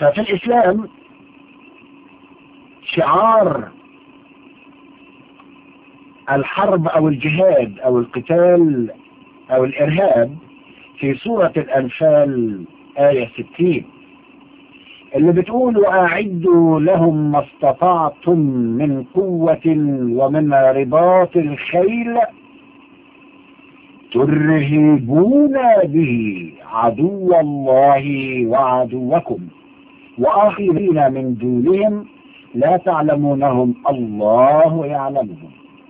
ففي الإسلام شعار الحرب أو الجهاد أو القتال أو الإرهاب في سورة الأنفال آية 60 اللي بتقول وأعدوا لهم ما استطعتم من قوة ومن رباط الخيل ترهبون به عدو الله وعدوكم وآخرين من دونهم لا تعلمونهم الله يعلمهم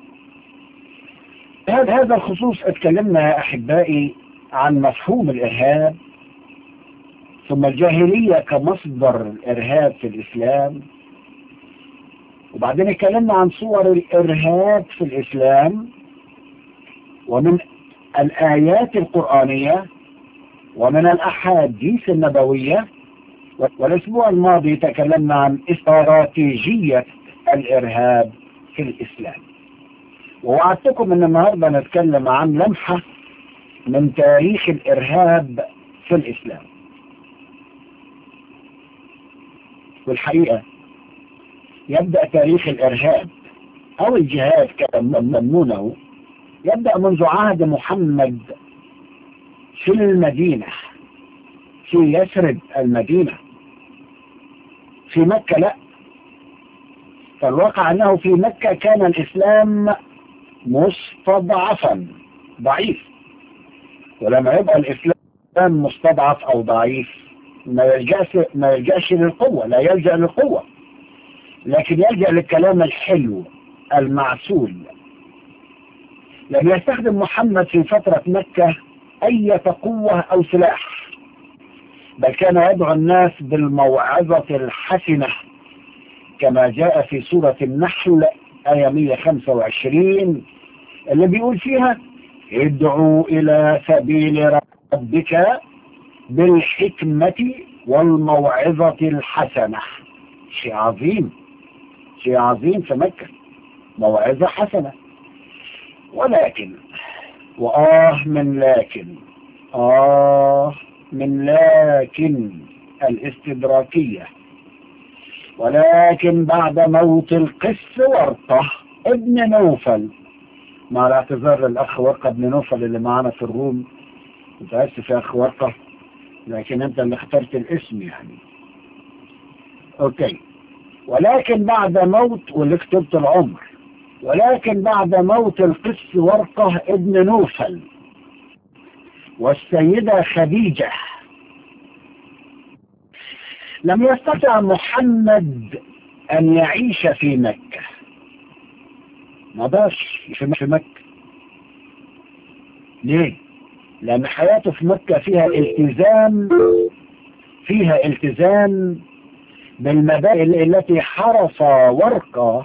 هذا الخصوص اتكلمنا يا أحبائي عن مفهوم الإرهاب ثم الجاهلية كمصدر الإرهاب في الإسلام وبعدين اتكلمنا عن صور الإرهاب في الإسلام ومن الآيات القرآنية ومن الأحاديث النبوية والأسبوع الماضي تكلمنا عن استراتيجية الإرهاب في الإسلام ووعدتكم أن النهاردة نتكلم عن لمحة من تاريخ الإرهاب في الإسلام والحقيقة يبدأ تاريخ الإرهاب أو الجهاد كما يسمونه يبدأ منذ عهد محمد في المدينة في يثرب المدينة في مكة لا فالواقع أنه في مكة كان الإسلام مستضعفا ضعيف ولما يبقى الإسلام مستضعف أو ضعيف ما يلجأش ما يلجأش للقوة لا يلجأ للقوة لكن يلجأ للكلام الحلو المعسول لم يستخدم محمد في فترة مكة أي قوة أو سلاح بل كان يدعو الناس بالموعظة الحسنة كما جاء في سورة النحل آية 125 اللي بيقول فيها ادعوا إلى سبيل ربك بالحكمة والموعظة الحسنة شيء عظيم شيء عظيم في مكة موعظة حسنة ولكن وآه من لكن آه من لكن الاستدراكية ولكن بعد موت القس ورطة ابن نوفل مع الاعتذار للأخ ورقة ابن نوفل اللي معانا في الروم متأسف يا أخ ورقة لكن أنت اللي اخترت الاسم يعني أوكي ولكن بعد موت واللي كتبت العمر ولكن بعد موت القس ورقة ابن نوفل والسيدة خديجة لم يستطع محمد أن يعيش في مكة ما باش في مكة ليه لأن حياته في مكة فيها التزام فيها التزام بالمبادئ التي حرص ورقة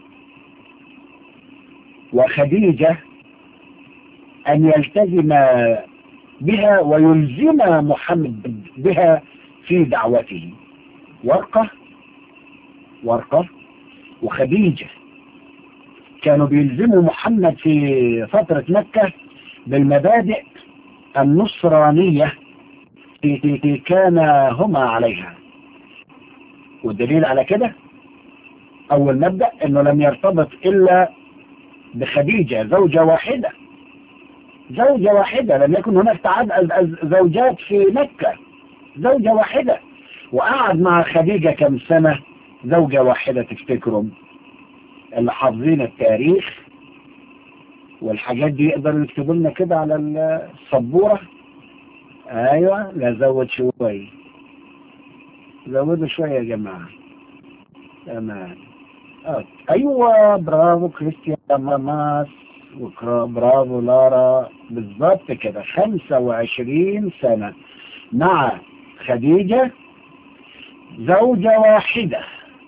وخديجة أن يلتزم بها ويلزم محمد بها في دعوته ورقة ورقة وخديجة كانوا بيلزموا محمد في فترة مكة بالمبادئ النصرانية التي كان هما عليها والدليل على كده أول مبدأ أنه لم يرتبط إلا بخديجة زوجة واحدة زوجة واحدة لم يكن هناك تعدد زوجات في مكة زوجة واحدة وقعد مع خديجة كم سنة زوجة واحدة تفتكروا اللي حافظين التاريخ والحاجات دي يقدروا يكتبوا لنا كده على السبورة ايوه لا زود شوية زودوا شوية يا جماعة تمام ايوه برافو كريستيان ماماس وبرافو لارا بالظبط كده 25 سنة مع خديجة زوجة واحدة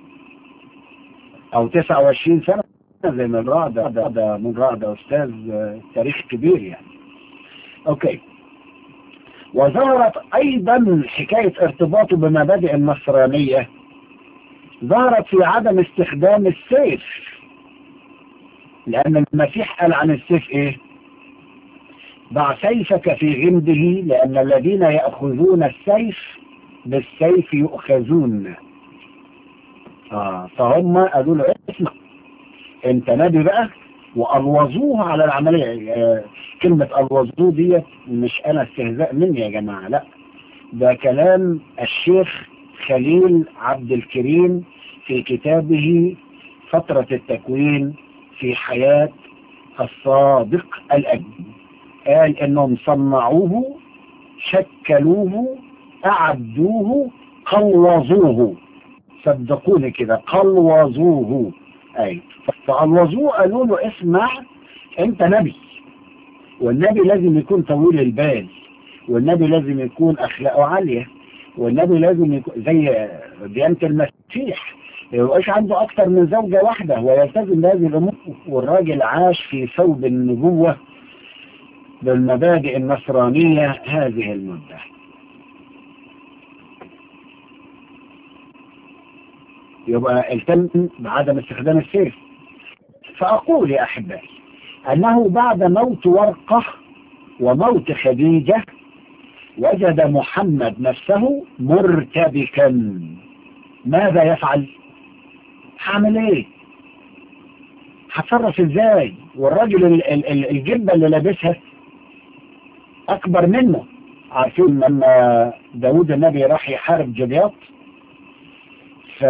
او 29 سنة زي من رعدة ده من رعدة استاذ تاريخ كبير يعني اوكي وظهرت ايضا حكاية ارتباطه بمبادئ النصرانية ظهرت في عدم استخدام السيف لان المسيح قال عن السيف ايه ضع سيفك في غمده لان الذين يأخذون السيف بالسيف يؤخذون آه فهم قالوا له اسمع انت نبي بقى والوظوه على العملية آه كلمة الوظوه دي مش انا استهزاء مني يا جماعة لا ده كلام الشيخ خليل عبد الكريم في كتابه فترة التكوين في حياة الصادق الأجل قال انهم صنعوه شكلوه اعدوه قلوظوه صدقوني كده قلوظوه اي فقلوظوه قالوا له اسمع انت نبي والنبي لازم يكون طويل البال والنبي لازم يكون اخلاقه عالية والنبي لازم يكون زي ديانة المسيح يبقاش عنده اكتر من زوجة واحدة ويلتزم بهذه الامور والراجل عاش في ثوب النبوة بالمبادئ النصرانية هذه المدة يبقى التم بعدم استخدام السيف فأقول يا أحبائي أنه بعد موت ورقة وموت خديجة وجد محمد نفسه مرتبكا ماذا يفعل هعمل ايه هتصرف ازاي والراجل الجبة اللي لابسها اكبر منه عارفين لما داود النبي راح يحارب جلياط ف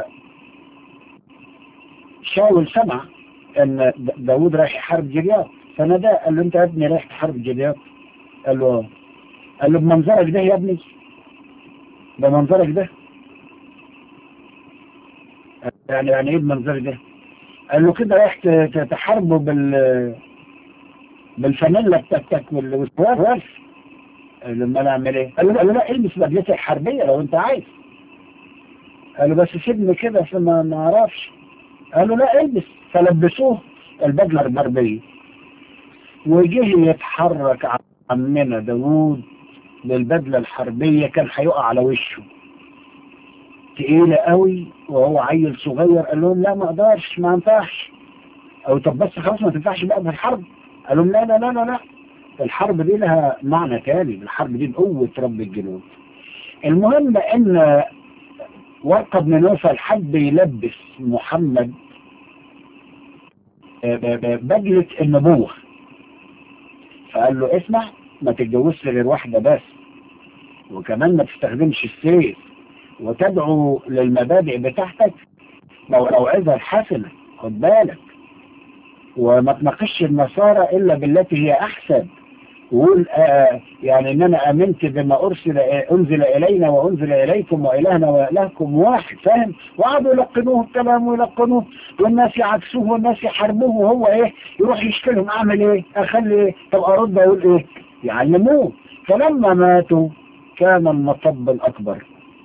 شاول سمع ان داود رايح يحارب جلياط فناداه قال له انت يا ابني رايح تحارب جلياط قال له قال له بمنظرك ده يا ابني بمنظرك ده يعني يعني ايه بمنظرك ده قال له كده رايح تحاربه بال بالفانيلا بتاعتك والوسواس قال له امال اعمل ايه؟ قال له قال له لا البس بدلتي الحربيه لو انت عايز قال له بس سيبني كده عشان ما ما اعرفش قال له لا البس فلبسوه البدله الحربيه وجه يتحرك عمنا داوود للبدله الحربيه كان هيقع على وشه تقيله قوي وهو عيل صغير قال لهم لا ما اقدرش ما ينفعش او طب بس خلاص ما تنفعش بقى في الحرب قال لهم لا لا لا لا لا الحرب دي لها معنى تاني الحرب دي بقوة رب الجنود المهم ان ورقة بن نوفل حب يلبس محمد بدلة النبوة فقال له اسمع ما تتجوزش غير واحدة بس وكمان ما تستخدمش السيف وتدعو للمبادئ بتاعتك موعظة حسنة خد بالك وما تناقش النصارى إلا بالتي هي أحسن وقول آه يعني ان انا امنت بما ارسل انزل الينا وانزل اليكم والهنا والهكم واحد فاهم وقعدوا يلقنوه الكلام ويلقنوه والناس يعكسوه والناس يحاربوه وهو ايه يروح يشكي لهم اعمل ايه اخلي ايه طب ارد اقول ايه يعلموه فلما ماتوا كان المطب الاكبر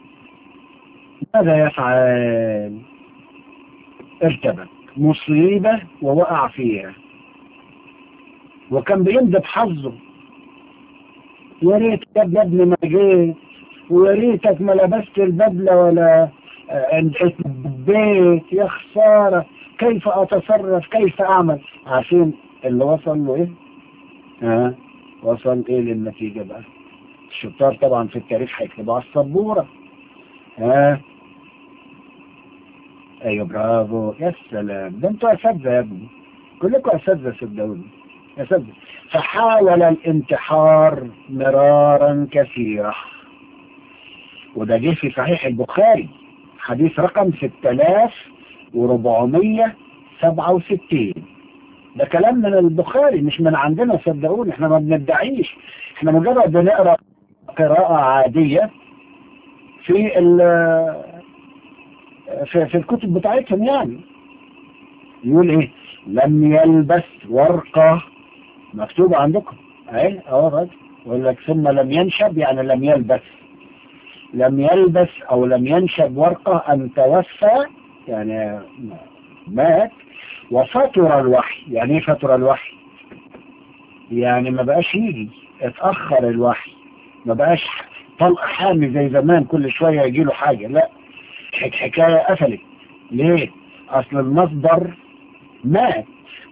ماذا يفعل ارتبك مصيبة ووقع فيها وكان بيندب حظه يا ريت يا ابني ما جيت ويا ريتك ما لبست البدله ولا البيت يا خساره كيف اتصرف كيف اعمل عارفين اللي وصل له ايه ها وصل ايه للنتيجه بقى الشطار طبعا في التاريخ هيكتبوا على السبوره ها ايوه برافو يا سلام ده انتوا اساتذه يا ابني كلكم اساتذه صدقوني اساتذه فحاول الانتحار مرارا كثيرا وده جه في صحيح البخاري حديث رقم 6467 ده كلام من البخاري مش من عندنا صدقوني احنا ما بندعيش احنا مجرد بنقرا قراءة عادية في ال في, في الكتب بتاعتهم يعني يقول ايه لم يلبس ورقة مكتوبة عندكم اهي اهو الراجل يقول لك ثم لم ينشب يعني لم يلبس لم يلبس او لم ينشب ورقة ان توفى يعني مات وفطر الوحي يعني ايه فطر الوحي يعني ما بقاش يجي اتأخر الوحي ما بقاش طلق حامي زي زمان كل شوية يجي له حاجة لا حكاية قفلت ليه اصل المصدر مات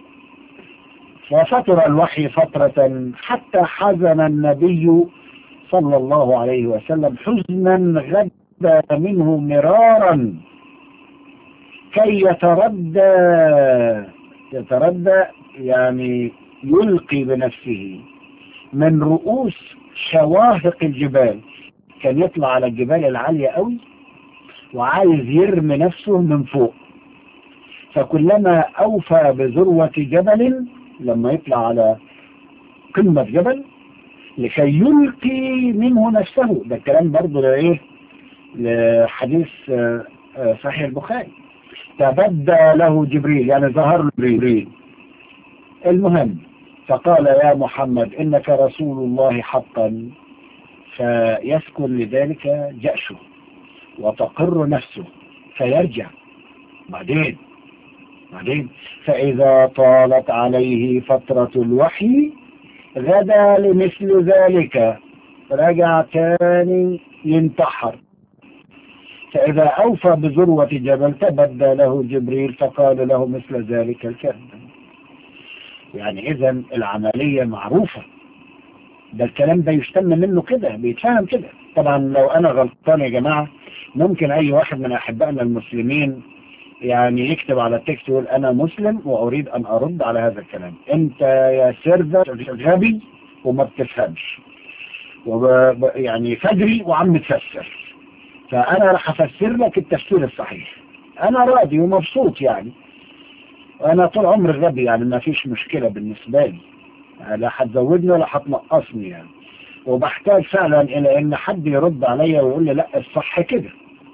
وفتر الوحي فترة حتى حزن النبي صلى الله عليه وسلم حزنا غدا منه مرارا كي يتردى يتردى يعني يلقي بنفسه من رؤوس شواهق الجبال كان يطلع على الجبال العالية قوي وعايز يرمي نفسه من فوق فكلما أوفى بذروة جبل لما يطلع على قمة جبل لكي يلقي منه نفسه ده الكلام برضه لإيه لحديث صحيح البخاري تبدى له جبريل يعني ظهر له جبريل المهم فقال يا محمد إنك رسول الله حقا فيسكن لذلك جأشه وتقر نفسه فيرجع بعدين بعدين فإذا طالت عليه فترة الوحي غدا لمثل ذلك رجع تاني ينتحر فإذا أوفى بذروة جبل تبدى له جبريل فقال له مثل ذلك الكلام يعني إذا العملية معروفة ده الكلام ده يشتم منه كده بيتفهم كده طبعا لو أنا غلطان يا جماعة ممكن أي واحد من أحبائنا المسلمين يعني يكتب على التكست يقول أنا مسلم وأريد أن أرد على هذا الكلام أنت يا سيرفر غبي وما بتفهمش وب... يعني فجري وعم تفسر فأنا راح أفسر لك التفسير الصحيح أنا راضي ومبسوط يعني أنا طول عمري غبي يعني ما فيش مشكلة بالنسبة لي لا هتزودني ولا هتنقصني يعني وبحتاج فعلا إلى إن حد يرد عليا ويقول لي لا الصح كده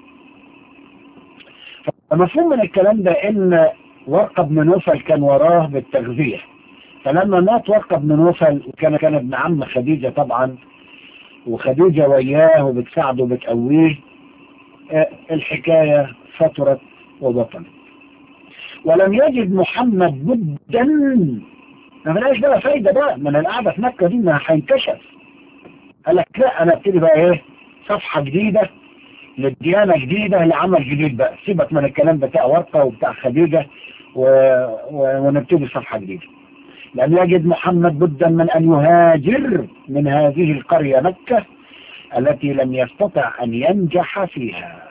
فمفهوم من الكلام ده إن ورقة بن نوفل كان وراه بالتغذية فلما مات ورقة بن نوفل وكان كان ابن عم خديجة طبعا وخديجة وياه وبتساعده وبتقويه الحكاية فترت وبطلت ولم يجد محمد بدا ما فيهاش بقى فايدة بقى من القعدة في مكة دي ما هينكشف قال لك لا انا ابتدي بقى ايه صفحة جديدة للديانة جديدة لعمل جديد بقى سيبك من الكلام بتاع ورقة وبتاع خديجة و... و... ونبتدي صفحة جديدة لم يجد محمد بدا من أن يهاجر من هذه القرية مكة التي لم يستطع أن ينجح فيها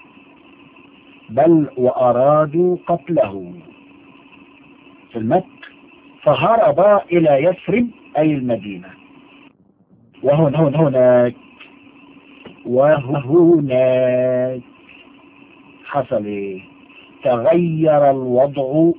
بل وأرادوا قتله في المكة فهرب إلى يثرب أي المدينة وهنا هنا هناك وهناك حصل ايه تغير الوضع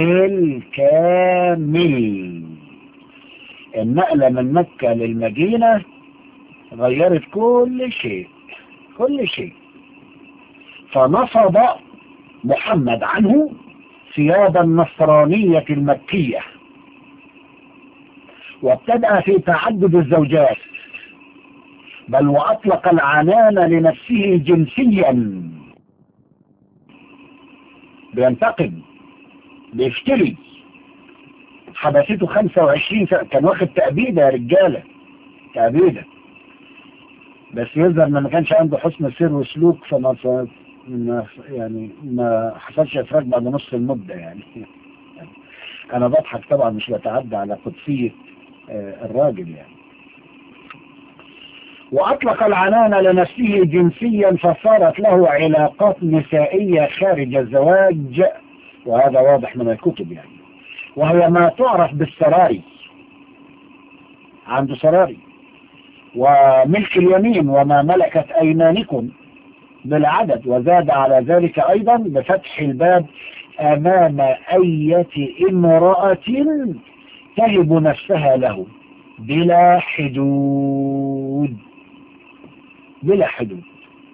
بالكامل النقلة من مكة للمدينة غيرت كل شيء كل شيء فنصب محمد عنه ثياب النصرانية المكية وابتدأ في تعدد الزوجات بل وأطلق العنان لنفسه جنسيا بينتقم بيفتري حبسته 25 سنة كان واخد تأبيدة يا رجالة تأبيدة بس يظهر ما كانش عنده حسن سير وسلوك فما ما يعني ما حصلش افراج بعد نص المدة يعني انا بضحك طبعا مش بتعدى على قدسية الراجل يعني واطلق العنان لنفسه جنسيا فصارت له علاقات نسائية خارج الزواج وهذا واضح من الكتب يعني وهي ما تعرف بالسراري عنده سراري وملك اليمين وما ملكت ايمانكم بالعدد وزاد على ذلك أيضا بفتح الباب أمام أية امرأة تهب نفسها له بلا حدود بلا حدود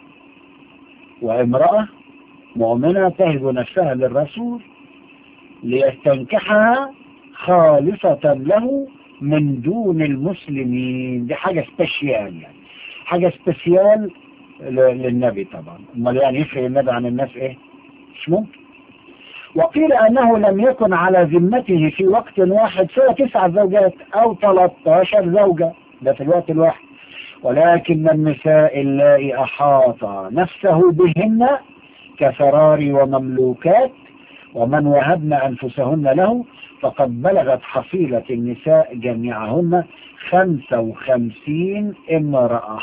وامرأة مؤمنة تهب نفسها للرسول ليستنكحها خالصة له من دون المسلمين دي حاجة سبيشيال يعني حاجة سبيشيال للنبي طبعا امال يعني يفرق النبي عن الناس ايه مش ممكن وقيل انه لم يكن على ذمته في وقت واحد سوى تسع زوجات او 13 زوجة ده في الوقت الواحد ولكن النساء اللائي احاط نفسه بهن كفرار ومملوكات ومن وهبن انفسهن له فقد بلغت حصيلة النساء جميعهن خمسة وخمسين امرأة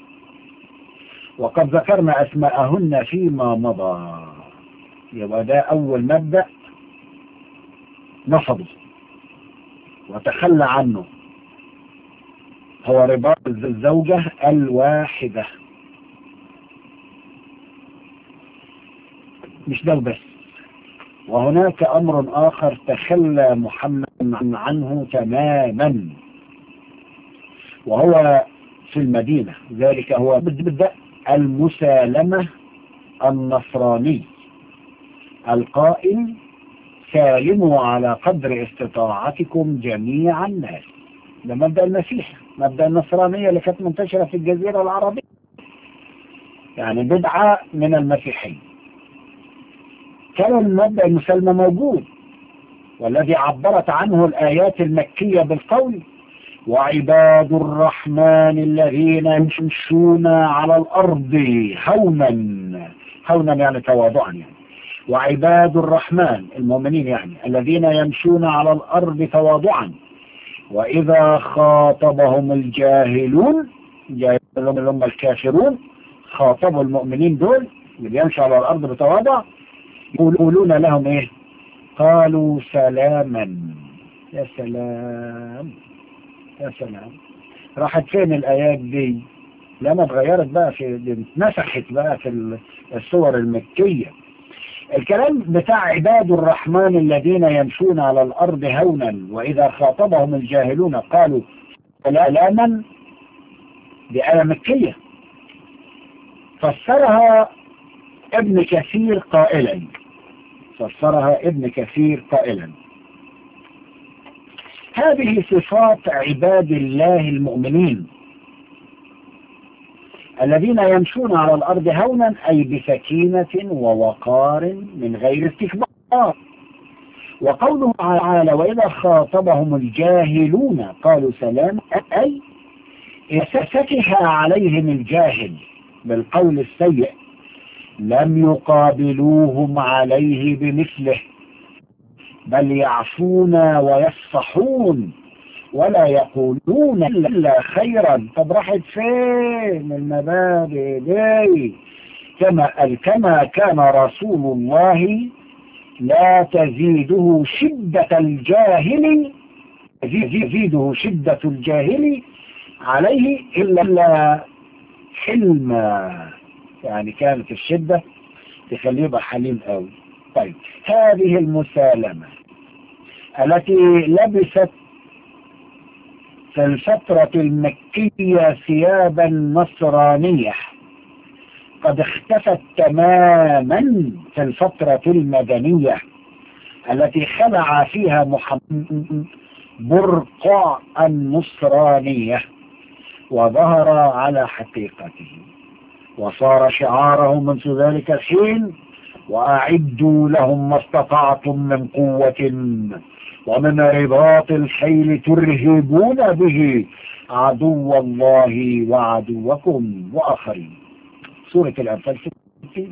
وقد ذكرنا أسماءهن فيما مضى يبقى ده أول مبدأ نفضه وتخلى عنه هو رباط الزوجة الواحدة مش ده بس وهناك أمر آخر تخلى محمد عنه تماما وهو في المدينة ذلك هو بدأ المسالمة النصراني القائل سالموا على قدر استطاعتكم جميع الناس ده مبدأ المسيح مبدأ النصرانية اللي كانت منتشرة في الجزيرة العربية يعني بدعة من المسيحية كان المبدأ المسلمة موجود والذي عبرت عنه الآيات المكية بالقول وعباد الرحمن الذين يمشون على الأرض هونا هونا يعني تواضعا يعني وعباد الرحمن المؤمنين يعني الذين يمشون على الأرض تواضعا وإذا خاطبهم الجاهلون الجاهلون اللي هم الكافرون خاطبوا المؤمنين دول اللي بيمشوا على الأرض بتواضع يقولون لهم إيه قالوا سلاما يا سلام يا سلام راحت فين الآيات دي لما اتغيرت بقى في اتنسخت بقى في الصور المكية الكلام بتاع عباد الرحمن الذين يمشون على الأرض هونا وإذا خاطبهم الجاهلون قالوا سلاما بآية مكية فسرها ابن كثير قائلا فسرها ابن كثير قائلا هذه صفات عباد الله المؤمنين الذين يمشون على الأرض هونا أي بسكينة ووقار من غير استكبار وقوله تعالى وإذا خاطبهم الجاهلون قالوا سلام أي سكها عليهم الجاهل بالقول السيء لم يقابلوهم عليه بمثله بل يعفون ويصفحون ولا يقولون إلا خيرا طب راحت فين المبادئ دي كما كما كان رسول الله لا تزيده شدة الجاهل تزيده شدة الجاهل عليه إلا حلما يعني كانت الشدة تخليه يبقى حليم قوي طيب هذه المسالمة التي لبست في الفترة المكية ثيابا نصرانية قد اختفت تماما في الفترة المدنية التي خلع فيها محمد برقع النصرانية وظهر على حقيقته وصار شعاره منذ ذلك الحين وأعدوا لهم ما استطعتم من قوة ومن رباط الخيل ترهبون به عدو الله وعدوكم وآخرين سورة الأنفال 60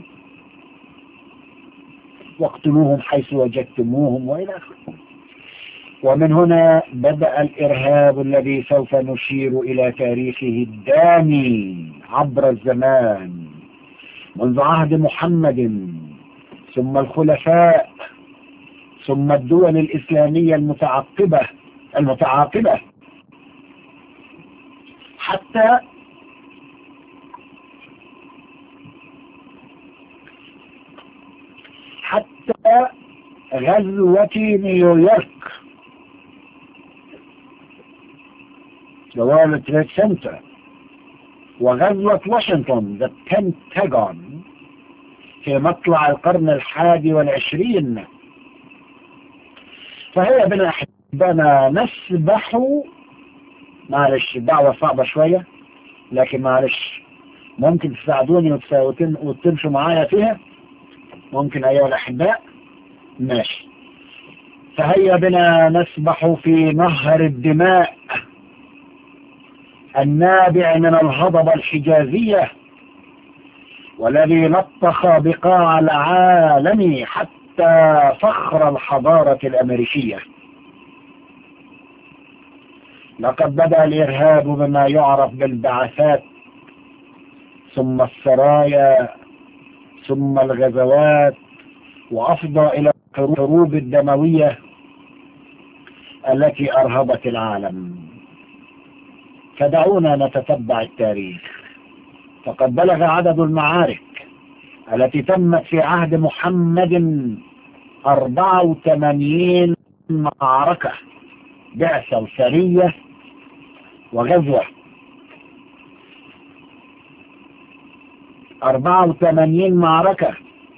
واقتلوهم حيث وجدتموهم وإلى آخره ومن هنا بدأ الإرهاب الذي سوف نشير إلى تاريخه الدامي عبر الزمان منذ عهد محمد ثم الخلفاء ثم الدول الإسلامية المتعقبة المتعاقبة حتى حتى غزوة نيويورك جوال تريد سنتر وغزوة واشنطن ذا بنتاغون في مطلع القرن الحادي والعشرين فهي بنا أحبنا نسبح معلش الدعوة صعبة شوية لكن معلش ممكن تساعدوني وتمشوا معايا فيها ممكن أيها الأحباء ماشي فهيا بنا نسبح في نهر الدماء النابع من الهضبة الحجازية والذي لطخ بقاع العالم حتى فخر الحضارة الأمريكية لقد بدأ الإرهاب بما يعرف بالبعثات ثم السرايا ثم الغزوات وأفضى إلى الحروب الدموية التي أرهبت العالم فدعونا نتتبع التاريخ فقد بلغ عدد المعارك التي تمت في عهد محمد 84 معركة بعثة وسرية وغزوة 84 معركة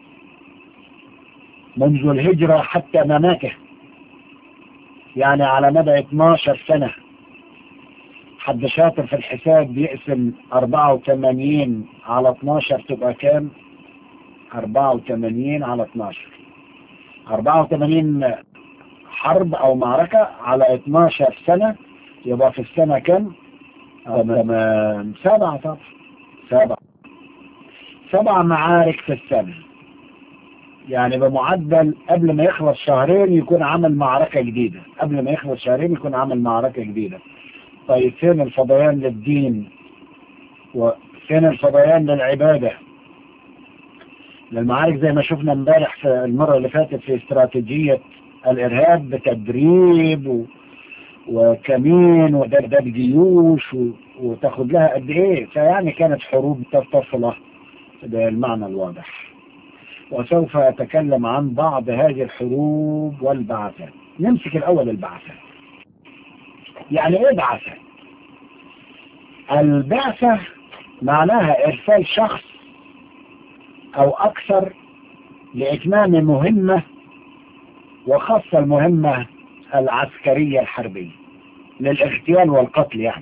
منذ الهجرة حتى مماته يعني على مدى 12 سنة حد شاطر في الحساب بيقسم 84 على 12 تبقى كام 84 على 12 84 حرب او معركة على 12 سنة يبقى في السنة كم تمام سبعة طبعا سبعة سبع معارك في السنة يعني بمعدل قبل ما يخلص شهرين يكون عمل معركة جديدة قبل ما يخلص شهرين يكون عمل معركة جديدة طيب فين الفضيان للدين وفين الفضيان للعبادة للمعارك زي ما شفنا امبارح في المرة اللي فاتت في استراتيجية الإرهاب بتدريب و... وكمين ودبدب جيوش و... وتاخد لها قد ايه فيعني كانت حروب تتصلة بالمعنى الواضح وسوف أتكلم عن بعض هذه الحروب والبعثات نمسك الأول البعثات يعني ايه بعثة البعثة معناها ارسال شخص او اكثر لاتمام مهمة وخاصة المهمة العسكرية الحربية للاغتيال والقتل يعني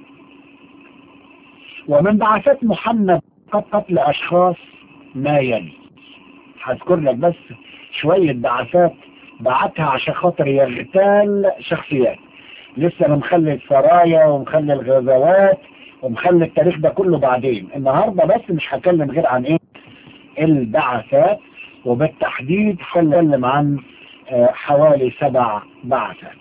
ومن بعثات محمد قد قتل اشخاص ما يلي هذكر لك بس شوية بعثات بعتها عشان خاطر يغتال شخصيات لسه انا مخلي السرايا ومخلي الغزوات ومخلي التاريخ ده كله بعدين النهاردة بس مش هتكلم غير عن ايه البعثات وبالتحديد هتكلم عن حوالي سبع بعثات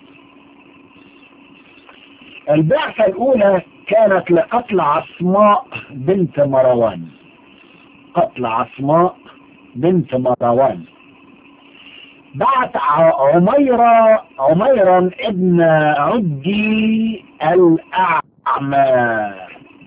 البعثة الاولى كانت لقتل عصماء بنت مروان قتل عصماء بنت مروان بعت عميرة عميرا ابن عدي الأعمى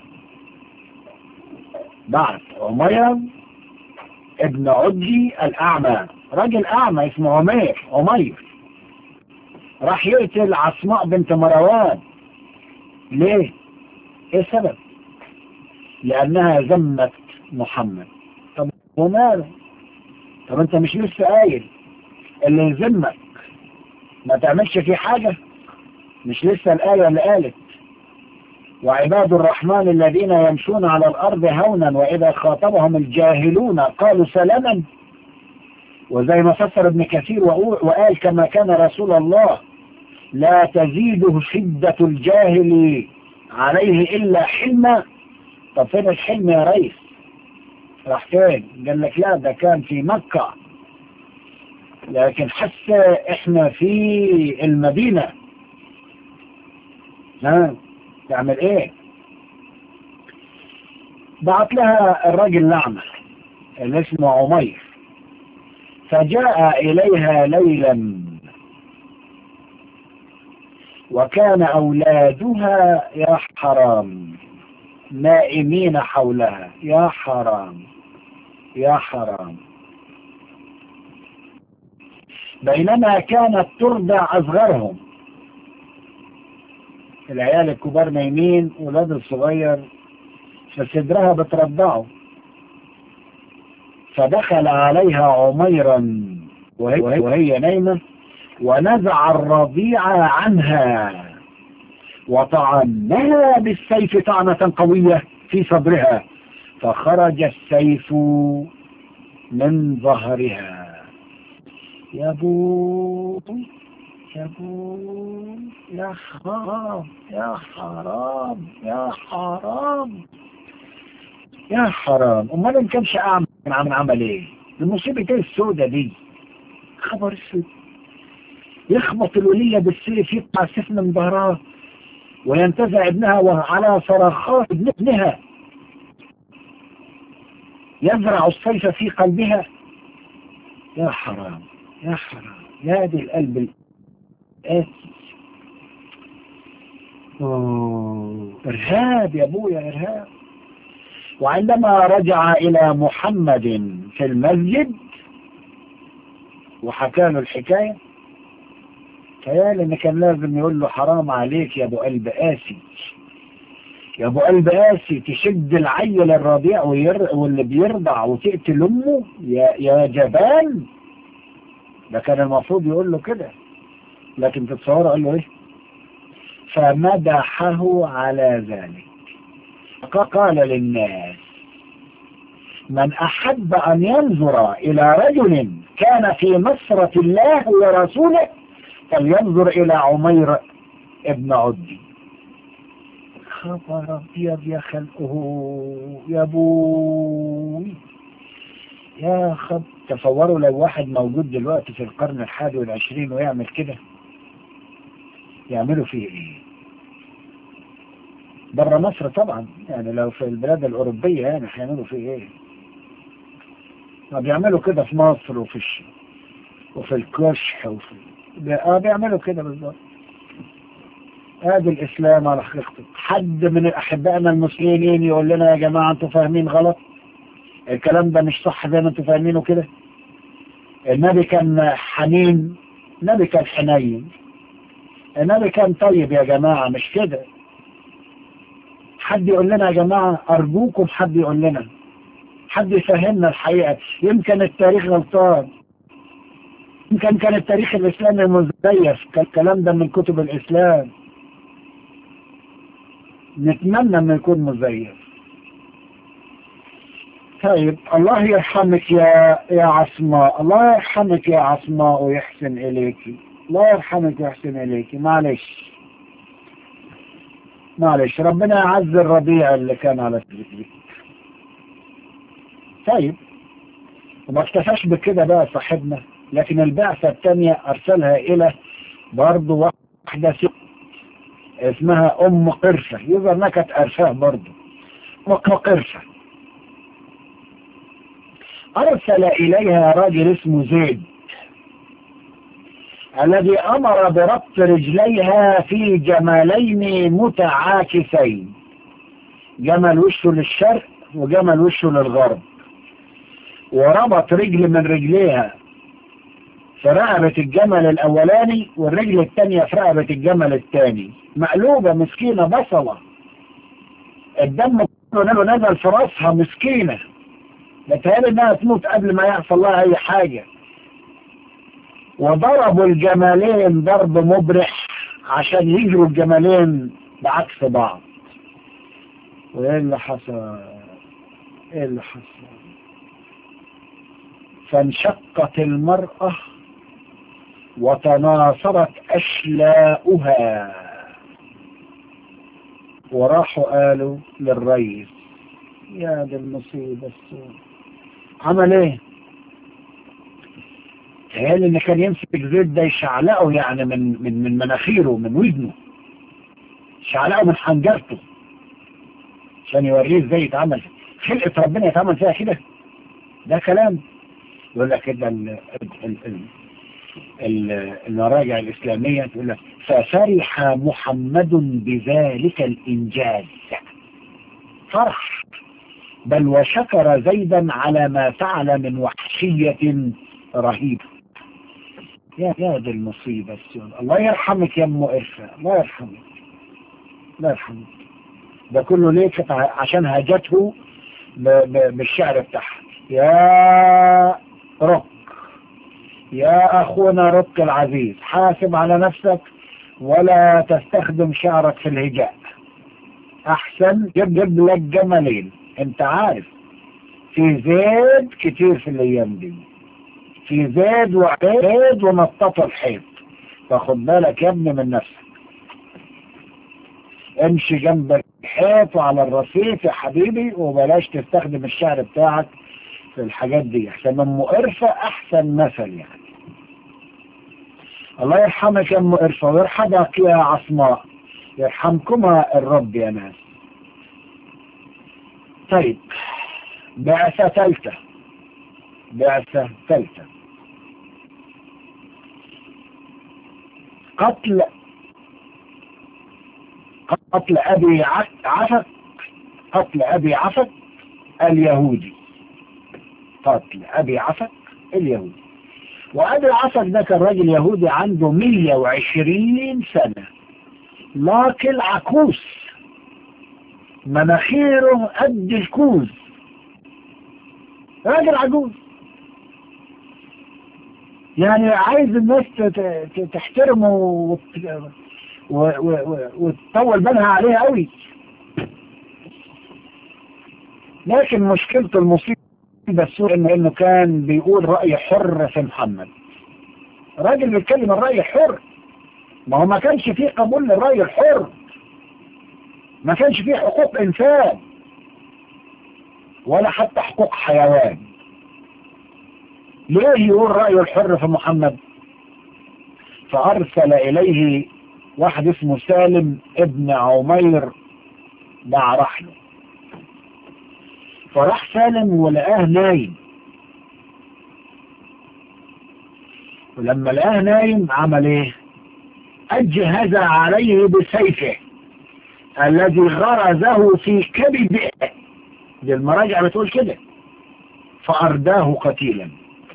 بعت عميرا ابن عدي الأعمى راجل أعمى اسمه عمير عمير راح يقتل عصماء بنت مروان ليه؟ ايه السبب؟ لأنها ذمت محمد طب وماله؟ طب انت مش لسه قايل اللي يذمك ما تعملش فيه حاجة مش لسه الآية اللي قالت وعباد الرحمن الذين يمشون على الأرض هونا وإذا خاطبهم الجاهلون قالوا سلاما وزي ما فسر ابن كثير وقال كما كان رسول الله لا تزيده شدة الجاهل عليه إلا حلما طب فين الحلم يا ريس راح فين قال لك لا ده كان في مكة لكن حتى احنا في المدينة ها تعمل ايه بعت لها الراجل نعمة اللي اسمه عمير فجاء اليها ليلا وكان اولادها يا حرام نائمين حولها يا حرام يا حرام بينما كانت ترضع أصغرهم العيال الكبار نايمين ولاد الصغير فصدرها بترضعه فدخل عليها عميرا وهي, وهي نايمة ونزع الرضيع عنها وطعنها بالسيف طعنة قوية في صدرها فخرج السيف من ظهرها يا بو يا بو يا حرام يا حرام يا حرام يا حرام امال ان كانش اعمل عمل عمل ايه المصيبة ايه السودة دي خبر اسود يخبط الولية بالسيف يقطع السيف من ظهرها وينتزع ابنها وعلى صرخات ابنها يزرع السيف في قلبها يا حرام يا حرام يا دي القلب القاسي إرهاب يا أبويا إرهاب وعندما رجع إلى محمد في المسجد وحكى له الحكاية تيال ان كان لازم يقول له حرام عليك يا ابو قلب قاسي يا ابو قلب قاسي تشد العيل الرضيع وير... واللي بيرضع وتقتل امه يا يا جبان ده كان المفروض يقول له كده لكن تتصور قال له ايه فمدحه على ذلك قال للناس من أحب أن ينظر إلى رجل كان في نصرة الله ورسوله فلينظر إلى عمير ابن عدي خبر أبيض يا خلقه يا بوي يا خب تصوروا لو واحد موجود دلوقتي في القرن الحادي والعشرين ويعمل كده يعملوا فيه ايه بره مصر طبعا يعني لو في البلاد الأوروبية يعني هيعملوا فيه ايه ما بيعملوا كده في مصر وفي الش... وفي الكشح وفي اه بيعملوا كده بالظبط ادي الاسلام على حقيقته حد من احبائنا المسلمين يقول لنا يا جماعه انتوا فاهمين غلط الكلام ده مش صح زي ما انتوا فاهمينه كده النبي كان حنين النبي كان حنين النبي كان طيب يا جماعه مش كده حد يقول لنا يا جماعه ارجوكم حد يقول لنا حد يفهمنا الحقيقه يمكن التاريخ غلطان يمكن كان التاريخ الإسلامي مزيف الكلام ده من كتب الإسلام نتمنى أنه يكون مزيف طيب الله يرحمك يا يا عصماء الله يرحمك يا عصماء ويحسن إليك الله يرحمك ويحسن إليك معلش معلش ربنا يعز الربيع اللي كان على سبيلك طيب وما اكتفاش بكده بقى صاحبنا لكن البعثة الثانية أرسلها إلى برضه واحدة ست اسمها أم قرشة يظهر نكت أرشاه برضه أم قرشة أرسل إليها راجل اسمه زيد الذي أمر بربط رجليها في جمالين متعاكسين جمل وشه للشرق وجمل وشه للغرب وربط رجل من رجليها في رقبة الجمل الأولاني والرجل الثانية في رقبة الجمل الثاني مقلوبة مسكينة بصلة الدم كله نزل في راسها مسكينة بتهيألي إنها تموت قبل ما يحصل لها أي حاجة وضربوا الجمالين ضرب مبرح عشان يجروا الجمالين بعكس بعض وإيه اللي حصل؟ إيه اللي حصل؟ فانشقت المرأة وتناثرت أشلاؤها وراحوا قالوا للرئيس يا دي المصيبة السوء عمل ايه قال ان كان يمسك الزيت ده يشعلقه يعني من من من مناخيره من ودنه شعلقه من حنجرته عشان يوريه ازاي يتعمل خلقة ربنا يتعمل فيها كده ده كلام يقول لك كده ال ال ال ال المراجع الإسلامية تقول لك ففرح محمد بذلك الإنجاز فرح بل وشكر زيدا على ما فعل من وحشية رهيبة يا يا دي المصيبة السود الله يرحمك يا ام إرفا الله يرحمك الله يرحمك ده كله ليه عشان هاجته بالشعر بتاعها يا رك يا أخونا رك العزيز حاسب على نفسك ولا تستخدم شعرك في الهجاء أحسن جيب لك جملين انت عارف في زيد كتير في الأيام دي في زيد وعيد ونطط الحيط فخد بالك يا ابني من نفسك امشي جنب الحيط وعلى الرصيف يا حبيبي وبلاش تستخدم الشعر بتاعك في الحاجات دي احسن ام قرفة احسن مثل يعني الله يرحمك يا ام قرفة ويرحمك يا عصماء يرحمكما الرب يا ناس طيب بعثة ثالثة بعثة ثالثة قتل قتل أبي عفك قتل أبي عفك اليهودي قتل أبي عفك اليهودي وأبي عفك ده كان راجل يهودي عنده 120 سنة لكن عكوس مناخيره قد الكوز راجل عجوز يعني عايز الناس تحترمه وتطول بالها عليه قوي لكن مشكلته المصيبة السوء انه انه كان بيقول رأي حر في محمد راجل بيتكلم الرأي حر ما هو ما كانش فيه قبول للرأي الحر ما كانش فيه حقوق انسان ولا حتى حقوق حيوان ليه يقول رأيه الحر في محمد فأرسل إليه واحد اسمه سالم ابن عمير دع رحله فراح سالم ولقاه نايم ولما لقاه نايم عمل ايه اجهز عليه بسيفه الذي غرزه في كبده دي المراجع بتقول كده فأرداه قتيلا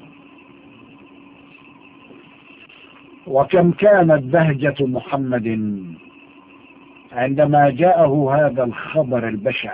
وكم كانت بهجة محمد عندما جاءه هذا الخبر البشع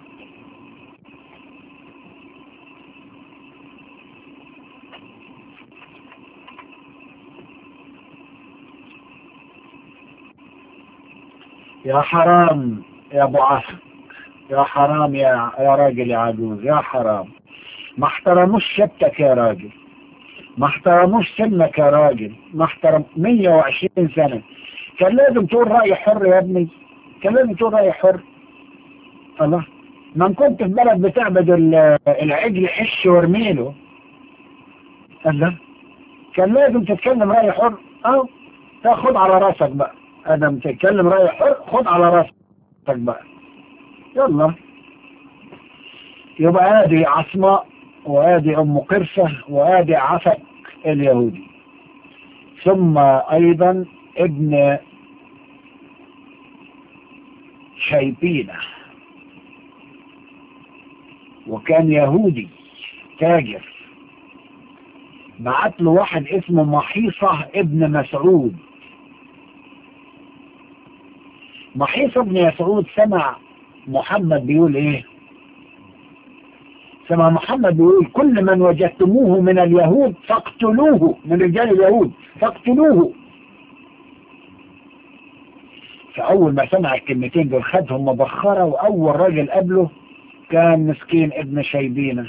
يا حرام يا ابو عفو يا حرام يا يا راجل يا عجوز يا حرام ما احترموش شبتك يا راجل ما احترموش سنك يا راجل ما احترم 120 سنة كان لازم تقول رأي حر يا ابني كان لازم تقول رأي حر الله ما كنت في بلد بتعبد العجل حش وارميله الله كان لازم تتكلم رأي حر اه تاخد على راسك بقى ادم تتكلم رأي حر خد على راسك بقى يلا يبقى ادي عصماء وادي ام قرفة وادي عفك اليهودي ثم ايضا ابن شيبينة وكان يهودي تاجر بعت له واحد اسمه محيصة ابن مسعود محيصة ابن مسعود سمع محمد بيقول ايه سمع محمد بيقول كل من وجدتموه من اليهود فاقتلوه من رجال اليهود فاقتلوه فأول ما سمع الكلمتين دول خدهم مبخرة وأول راجل قبله كان مسكين ابن شيبينة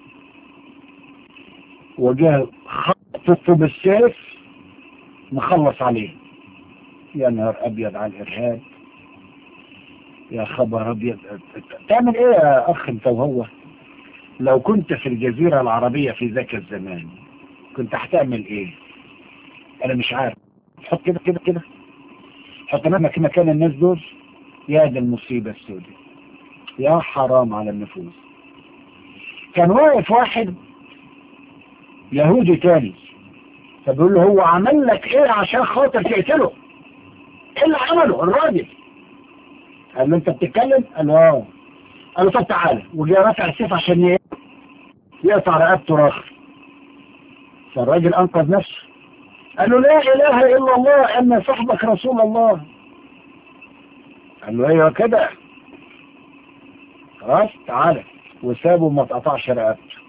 وجه خطفه بالسيف مخلص عليه يا نهار أبيض على الإرهاب يا خبر أبيض تعمل إيه يا أخ أنت وهو لو كنت في الجزيرة العربية في ذاك الزمان كنت هتعمل إيه أنا مش عارف حط كده كده كده حط نفسك مكان الناس دول يا دي المصيبة السوداء يا حرام على النفوس كان واقف واحد يهودي تاني فبيقول له هو عمل لك ايه عشان خاطر تقتله ايه اللي عمله الراجل قال له انت بتتكلم قال له اه قال له طب تعالى وجاء رافع السيف عشان ايه يقطع رقبته راخر فالراجل انقذ نفسه قال له لا اله الا الله ان صاحبك رسول الله قال له ايوه كده خلاص تعالى وسابه ما تقطعش رقبته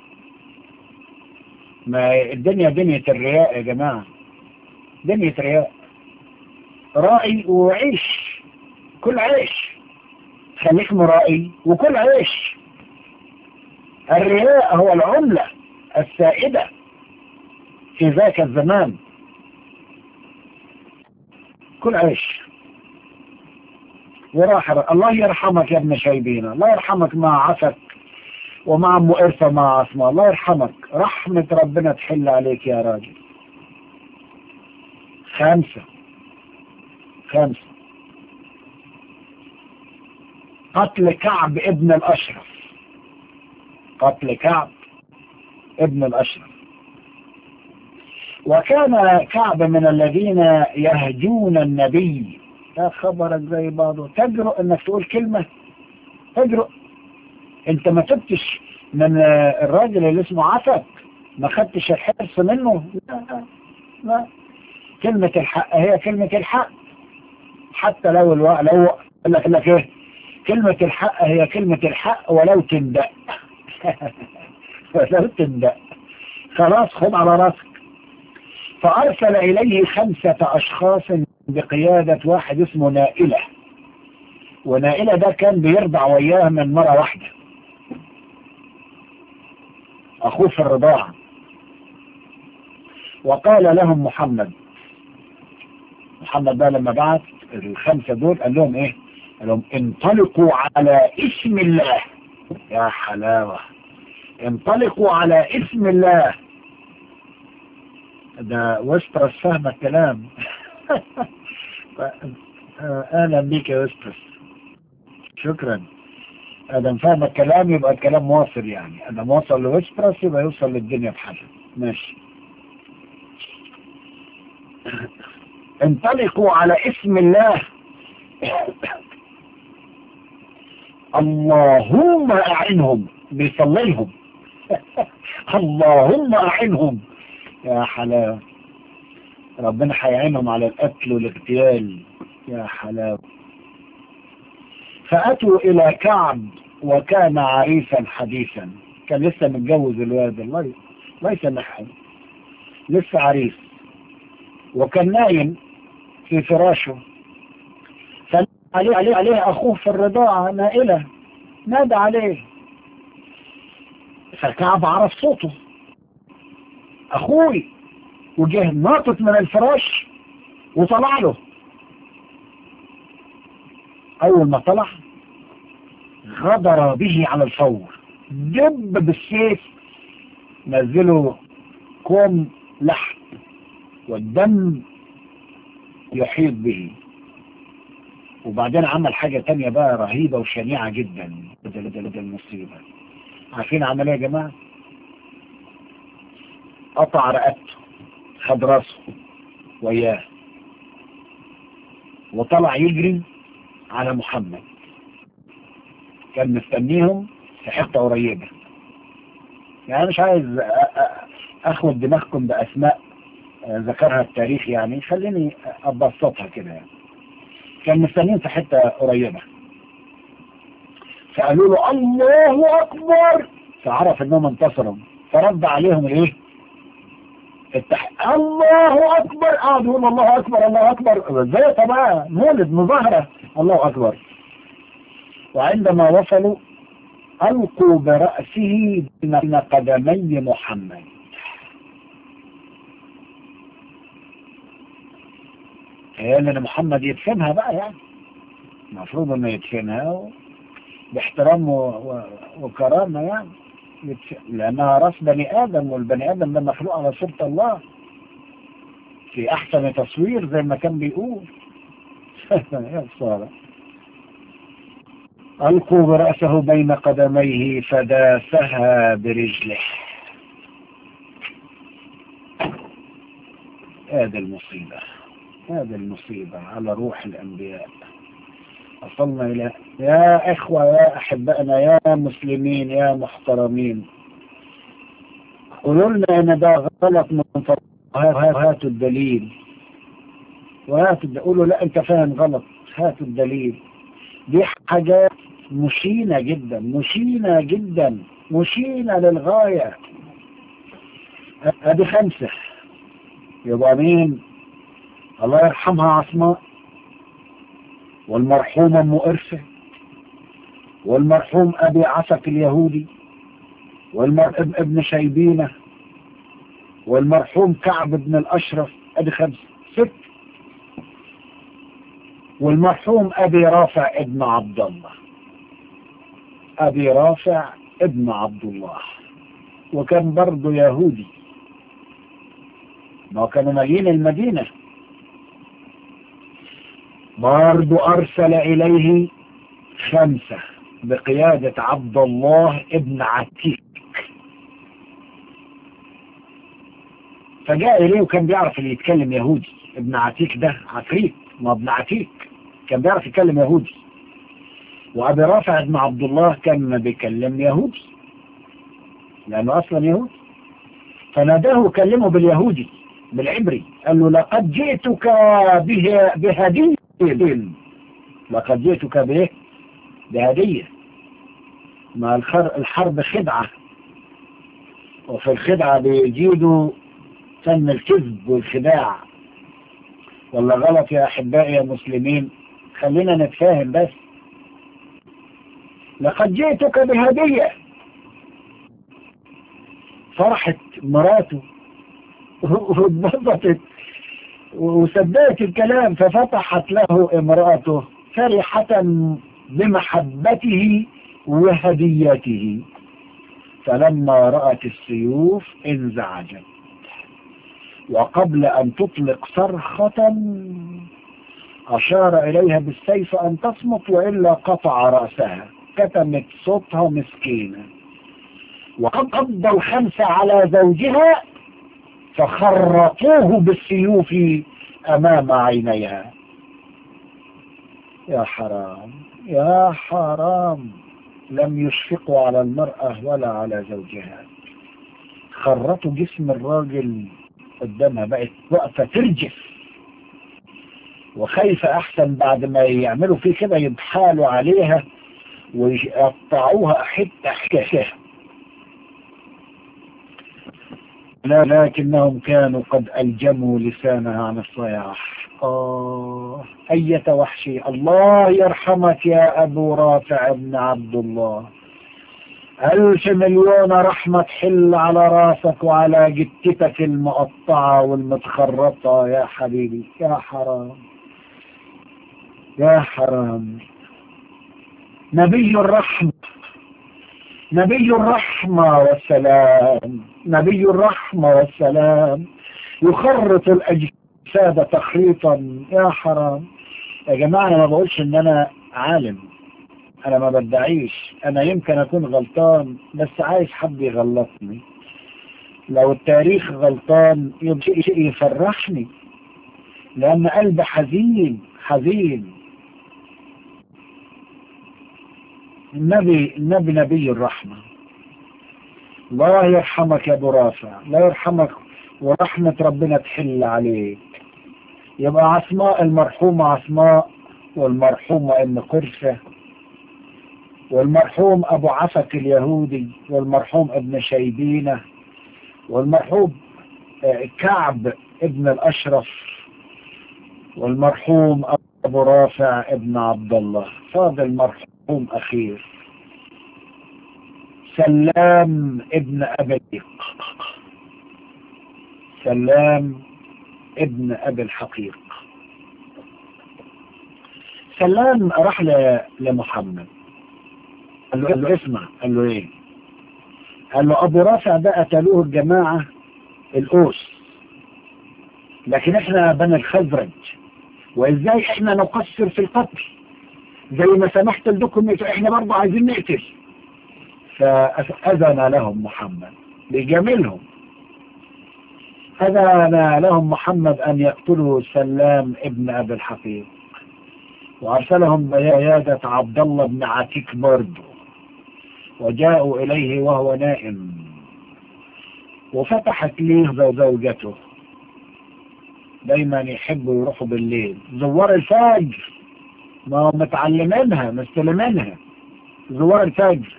ما الدنيا دنيا الرياء يا جماعة دنيا رياء رائي وعيش كل عيش خليك مرائي وكل عيش الرياء هو العملة السائدة في ذاك الزمان كل عيش وراح الله يرحمك يا ابن شيبينا الله يرحمك مع عفك ومع ام قرفة مع عصمة الله يرحمك رحمة ربنا تحل عليك يا راجل خمسة خمسة قتل كعب ابن الأشرف قتل كعب ابن الأشرف وكان كعب من الذين يهجون النبي يا خبرك زي بعضه تجرؤ انك تقول كلمة تجرؤ انت ما تبتش من الراجل اللي اسمه عفك ما خدتش الحرص منه لا لا كلمة الحق هي كلمة الحق حتى لو الو... لو قال لك لك ايه كلمة الحق هي كلمة الحق ولو تندق ولو تندق خلاص خد على راسك فأرسل إليه خمسة أشخاص بقيادة واحد اسمه نائلة ونائلة ده كان بيرضع وياه من مرة واحدة أخوه في الرضاعة وقال لهم محمد محمد بقى لما بعت الخمسة دول قال لهم ايه قال لهم انطلقوا على اسم الله يا حلاوة انطلقوا على اسم الله ده وسترس فهم الكلام اهلا بيك يا وسترس شكرا ادم فاهم الكلام يبقى الكلام واصل يعني ادم وصل لوسترس يبقى يوصل للدنيا بحاجة ماشي انطلقوا على اسم الله اللهم اعنهم بيصليهم اللهم اعنهم يا حلاوة ربنا هيعينهم على القتل والاغتيال يا حلاوة فأتوا إلى كعب وكان عريسا حديثا كان لسه متجوز الواد الله الله يسامحهم لسه عريس وكان نايم في فراشه عليه عليه عليه أخوه في الرضاعة نائلة نادى عليه فكعب عرف صوته أخوي وجه ناطط من الفراش وطلع له أول ما طلع غدر به على الفور دب بالسيف نزله كوم لحم والدم يحيط به وبعدين عمل حاجة تانية بقى رهيبة وشنيعة جدا ده ده ده المصيبة عارفين عمل ايه يا جماعة قطع رقبته خد راسه وياه وطلع يجري على محمد كان مستنيهم في حتة قريبة يعني مش عايز اخد دماغكم باسماء ذكرها التاريخ يعني خليني ابسطها كده يعني كان مستنيين في حتة قريبة فقالوا له الله اكبر فعرف انهم انتصروا فرد عليهم الايه التح... الله اكبر قعد يقول الله اكبر الله اكبر زي طبعا مولد مظاهرة الله اكبر وعندما وصلوا القوا برأسه بين قدمي محمد هي ان محمد يدفنها بقى يعني المفروض انه يدفنها باحترام و... و... وكرامة يعني يدفن. لانها راس بني ادم والبني ادم ده مخلوق على صورة الله في احسن تصوير زي ما كان بيقول يا خساره ألقوا برأسه بين قدميه فداسها برجله هذا المصيبة هذا المصيبة على روح الأنبياء وصلنا إلى يا إخوة يا أحبائنا يا مسلمين يا محترمين قولوا لنا إن ده غلط من هاتوا الدليل وهاتوا قولوا لا أنت فاهم غلط هاتوا الدليل دي حاجات مشينة جدا مشينة جدا مشينة للغاية ادي خمسة يبقى مين الله يرحمها عصماء والمرحوم ام إرثة والمرحوم ابي عسك اليهودي والمرحوم ابن شيبينة والمرحوم كعب بن الاشرف ادي خمسة ست والمرحوم ابي رافع ابن عبد الله ابي رافع ابن عبد الله وكان برضه يهودي ما كانوا مالين المدينة برضه ارسل اليه خمسة بقيادة عبد الله ابن عتيك فجاء إليه وكان بيعرف اللي يتكلم يهودي ابن عتيك ده عفريت ما ابن عتيك كان بيعرف يتكلم يهودي وأبي رافع ابن عبد الله كان بيكلم يهودي لأنه أصلا يهودي فناداه وكلمه باليهودي بالعبري قال له لقد جئتك به بهدية لقد جئتك به بهدية ما الحرب خدعة وفي الخدعة بيجيدوا فن الكذب والخداع ولا غلط يا أحبائي يا مسلمين خلينا نتفاهم بس لقد جئتك بهدية فرحت مراته واتبسطت وصدقت الكلام ففتحت له امرأته فرحة بمحبته وهديته فلما رأت السيوف انزعجت وقبل أن تطلق صرخة أشار إليها بالسيف أن تصمت وإلا قطع رأسها كتمت صوتها مسكينة وقد قضى الخمسة على زوجها فخرطوه بالسيوف أمام عينيها يا حرام يا حرام لم يشفقوا على المرأة ولا على زوجها خرطوا جسم الراجل قدامها بقت واقفة ترجف وخايفة أحسن بعد ما يعملوا فيه كده يبحالوا عليها ويقطعوها حتة حتة لكنهم كانوا قد ألجموا لسانها عن الصياح آه أية وحشي الله يرحمك يا أبو رافع بن عبد الله ألف مليون رحمة تحل على راسك وعلى جتتك المقطعة والمتخرطة يا حبيبي يا حرام يا حرام نبي الرحمة نبي الرحمة والسلام نبي الرحمة والسلام يخرط الأجساد تخريطا يا حرام يا جماعة أنا ما بقولش إن أنا عالم أنا ما بدعيش أنا يمكن أكون غلطان بس عايز حد يغلطني لو التاريخ غلطان يبقى شيء يفرحني لأن قلبي حزين حزين النبي النبي نبي الرحمة الله يرحمك يا ابو رافع لا يرحمك ورحمة ربنا تحل عليك يبقى عصماء المرحومة عصماء والمرحومة ام قرفة والمرحوم ابو عفك اليهودي والمرحوم ابن شيبينة والمرحوم كعب ابن الاشرف والمرحوم ابو رافع ابن عبد الله فاضل مرحوم مرحوم أخير سلام ابن أبي سلام ابن أبي الحقيق سلام راح لمحمد قال له, قال له اسمع قال له ايه قال له ابو رافع ده قتلوه الجماعة الأوس لكن احنا بني الخزرج وازاي احنا نقصر في القتل زي ما سمحت لكم احنا برضه عايزين نقتل فأذن لهم محمد لجميلهم أذن لهم محمد أن يقتلوا سلام ابن أبي الحقيق وأرسلهم بعيادة عبد الله بن عتيك برضه وجاءوا إليه وهو نائم وفتحت ليه زوجته دايما يحبوا يروحوا بالليل زوار الفجر ما هو متعلمينها مستلمينها زوار الفجر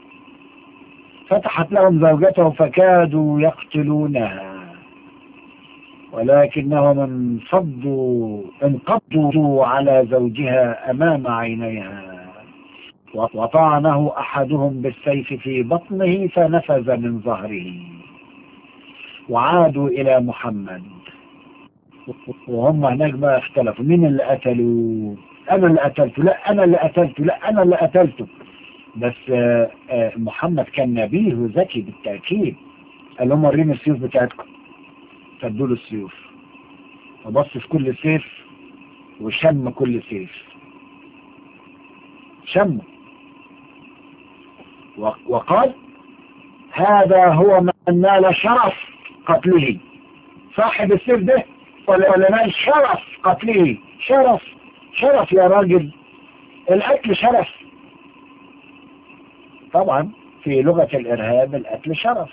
فتحت لهم زوجته فكادوا يقتلونها ولكنهم انفضوا انقضوا على زوجها امام عينيها وطعنه احدهم بالسيف في بطنه فنفذ من ظهره وعادوا الى محمد وهم هناك بقى اختلفوا مين اللي قتلوا انا اللي قتلته لا انا اللي قتلته لا انا اللي قتلته بس آآ آآ محمد كان نبيه وذكي بالتأكيد قال لهم وريني السيوف بتاعتكم فادوا له السيوف فبص في كل سيف وشم كل سيف شمه وقال هذا هو من نال شرف قتله صاحب السيف ده ولا نال شرف قتله شرف شرف يا راجل القتل شرف طبعا في لغة الإرهاب القتل شرف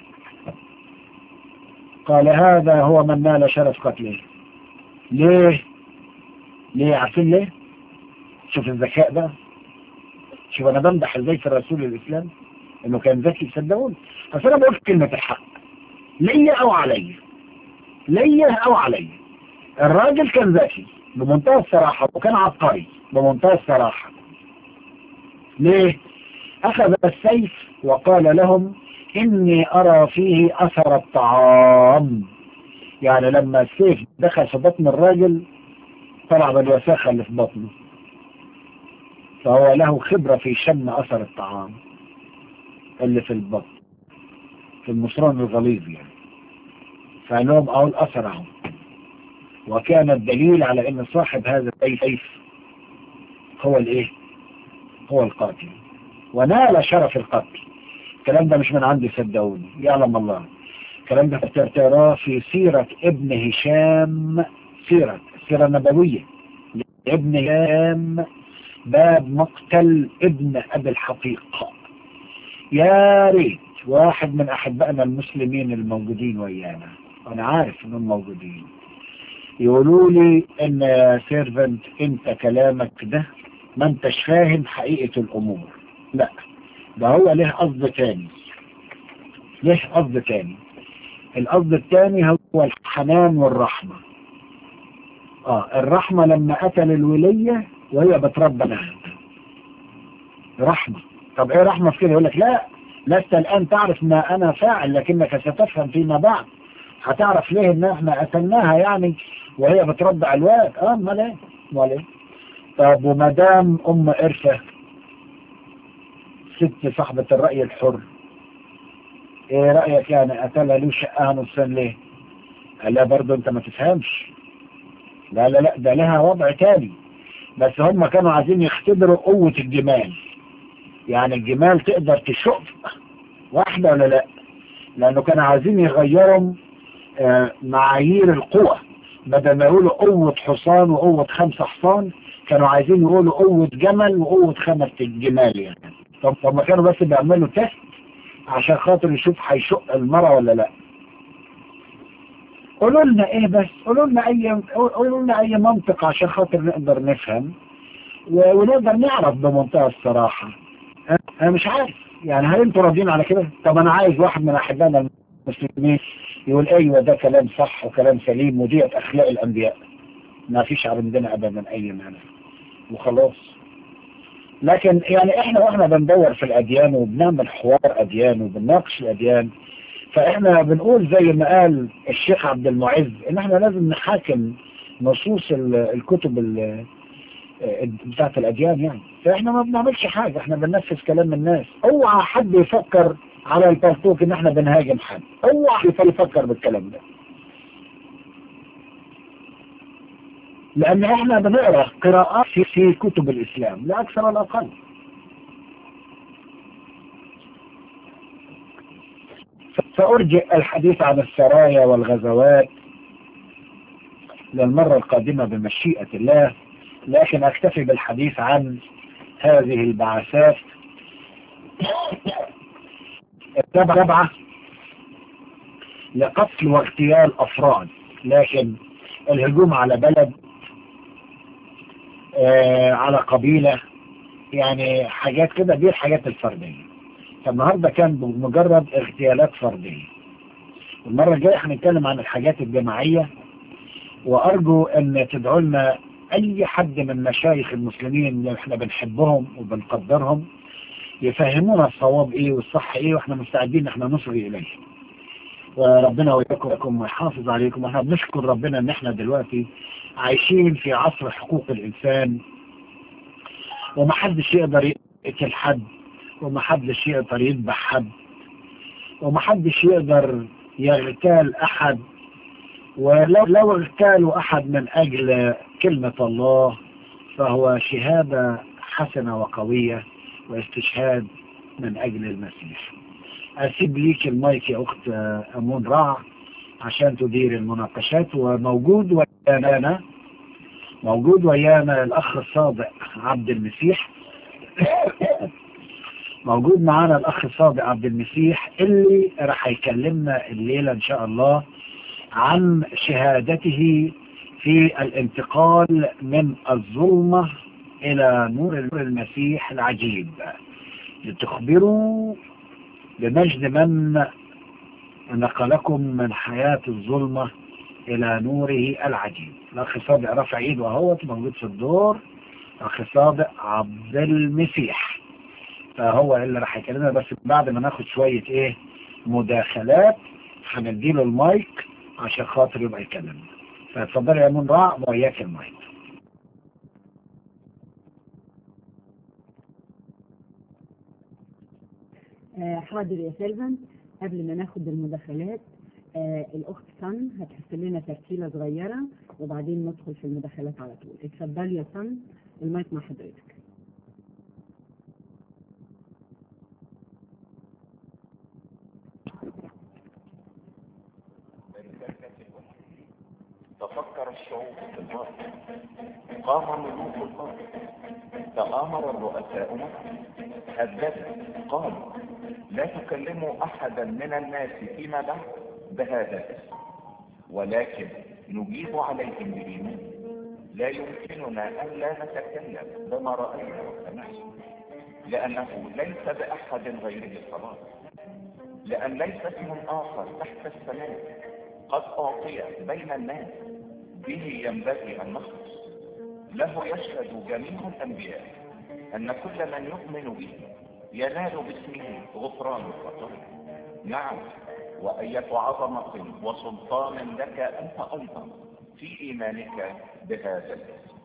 قال هذا هو من نال شرف قتله ليه ليه عارفين ليه شوف الذكاء بقى شوف انا بمدح ازاي في الرسول الاسلام انه كان ذكي صدقوني بس انا بقول كلمة الحق ليا او عليا ليا او عليا الراجل كان ذكي بمنتهى الصراحة وكان عبقري بمنتهى الصراحة ليه اخذ السيف وقال لهم اني ارى فيه اثر الطعام يعني لما السيف دخل في بطن الراجل طلع بالوساخة اللي في بطنه فهو له خبرة في شم أثر الطعام اللي في البطن في المصران الغليظ يعني فقال لهم أهو الأثر أهو وكان الدليل على أن صاحب هذا السيف هو الإيه؟ هو القاتل ونال شرف القتل الكلام ده مش من عندي صدقوني يعلم الله الكلام ده تراه في سيرة ابن هشام سيرة السيرة النبوية ابن هشام باب مقتل ابن أبي الحقيق يا ريت واحد من أحبائنا المسلمين الموجودين ويانا أنا عارف أنهم موجودين يقولوا لي ان يا سيرفنت انت كلامك ده ما انتش فاهم حقيقة الامور لا ده هو له قصد تاني له قصد تاني القصد التاني هو الحنان والرحمة اه الرحمة لما قتل الولية وهي بتربى لها رحمة طب ايه رحمة في كده يقول لك لا لست الان تعرف ما انا فاعل لكنك ستفهم فيما بعد هتعرف ليه ان احنا قتلناها يعني وهي بترضع الواد اه امال ايه امال ايه طب وما دام ام قرفة ست صاحبة الرأي الحر ايه رأيك يعني قتلها له شقها نصين ليه قال لا برضه انت ما تفهمش لا لا لا ده لها وضع تاني بس هم كانوا عايزين يختبروا قوة الجمال يعني الجمال تقدر تشق واحدة ولا لا لانه كانوا عايزين يغيروا معايير القوة بدل ما يقولوا قوة حصان وقوة خمسة حصان كانوا عايزين يقولوا قوة جمل وقوة خمسة الجمال يعني طب طب ما كانوا بس بيعملوا تيست عشان خاطر يشوف هيشق المرة ولا لا قولوا لنا ايه بس قولوا لنا اي قولوا لنا اي منطق عشان خاطر نقدر نفهم ونقدر نعرف بمنتهى الصراحة انا مش عارف يعني هل انتوا راضيين على كده طب انا عايز واحد من احبائنا المسلمين يقول ايوه ده كلام صح وكلام سليم وديت اخلاق الانبياء ما فيش عندنا ابدا اي مانع وخلاص لكن يعني احنا واحنا بندور في الاديان وبنعمل حوار اديان وبنناقش الاديان فاحنا بنقول زي ما قال الشيخ عبد المعز ان احنا لازم نحاكم نصوص الكتب بتاعت الاديان يعني فاحنا ما بنعملش حاجة احنا بننفذ كلام الناس اوعى حد يفكر على البلتوك ان احنا بنهاجم حد اوعى يفكر بالكلام ده لان احنا بنقرأ قراءات في, في كتب الاسلام لا اكثر ولا اقل سأرجئ الحديث عن السرايا والغزوات للمرة القادمة بمشيئة الله لكن أكتفي بالحديث عن هذه البعثات السبعة لقتل واغتيال أفراد لكن الهجوم على بلد آه على قبيلة يعني حاجات كده دي الحاجات الفردية فالنهاردة كان بمجرد اغتيالات فردية المرة الجاية هنتكلم عن الحاجات الجماعية وأرجو أن تدعوا لنا أي حد من مشايخ المسلمين اللي احنا بنحبهم وبنقدرهم يفهمونا الصواب ايه والصح ايه واحنا مستعدين احنا نصغي اليه وربنا وياكم ويحافظ عليكم واحنا بنشكر ربنا ان احنا دلوقتي عايشين في عصر حقوق الانسان ومحدش يقدر يقتل حد ومحدش يقدر يذبح حد ومحدش يقدر يغتال احد ولو لو اغتالوا احد من اجل كلمة الله فهو شهادة حسنة وقوية واستشهاد من أجل المسيح أسيب ليك المايك يا أخت أمون رع عشان تدير المناقشات وموجود ويانا موجود ويانا الأخ الصادق عبد المسيح موجود معانا الأخ الصادق عبد المسيح اللي راح يكلمنا الليلة إن شاء الله عن شهادته في الانتقال من الظلمة إلى نور المسيح العجيب لتخبروا بمجد من نقلكم من حياة الظلمة إلى نوره العجيب الأخ صادق رفع إيده وهو موجود في الدور الأخ صادق عبد المسيح فهو اللي راح يكلمنا بس بعد ما ناخد شوية إيه مداخلات هنديله المايك عشان خاطر يبقى يكلمنا فاتفضل يا من راع وياك المايك آه، حاضر يا سيلفان قبل ما ناخد المداخلات آه الاخت سن هتحط لنا ترتيله صغيره وبعدين ندخل في المداخلات على طول اتفضل يا سن المايك مع حضرتك تفكر الشعوب في الارض قام ملوك الارض تآمر الرؤساء مصر هددوا قالوا لا تكلموا احدا من الناس فيما بعد بهذا الاسم ولكن نجيب عليهم بالايمان لا يمكننا ان لا نتكلم بما راينا وسمعنا لانه ليس باحد غيره الصلاه لان ليس اسم اخر تحت السماء قد اعطي بين الناس به ينبغي ان نخلص له يشهد جميع الانبياء ان كل من يؤمن به ينال باسمه غفران الخطايا نعم وأية عظمة وسلطان لك أنت أيضا في إيمانك بهذا الاسم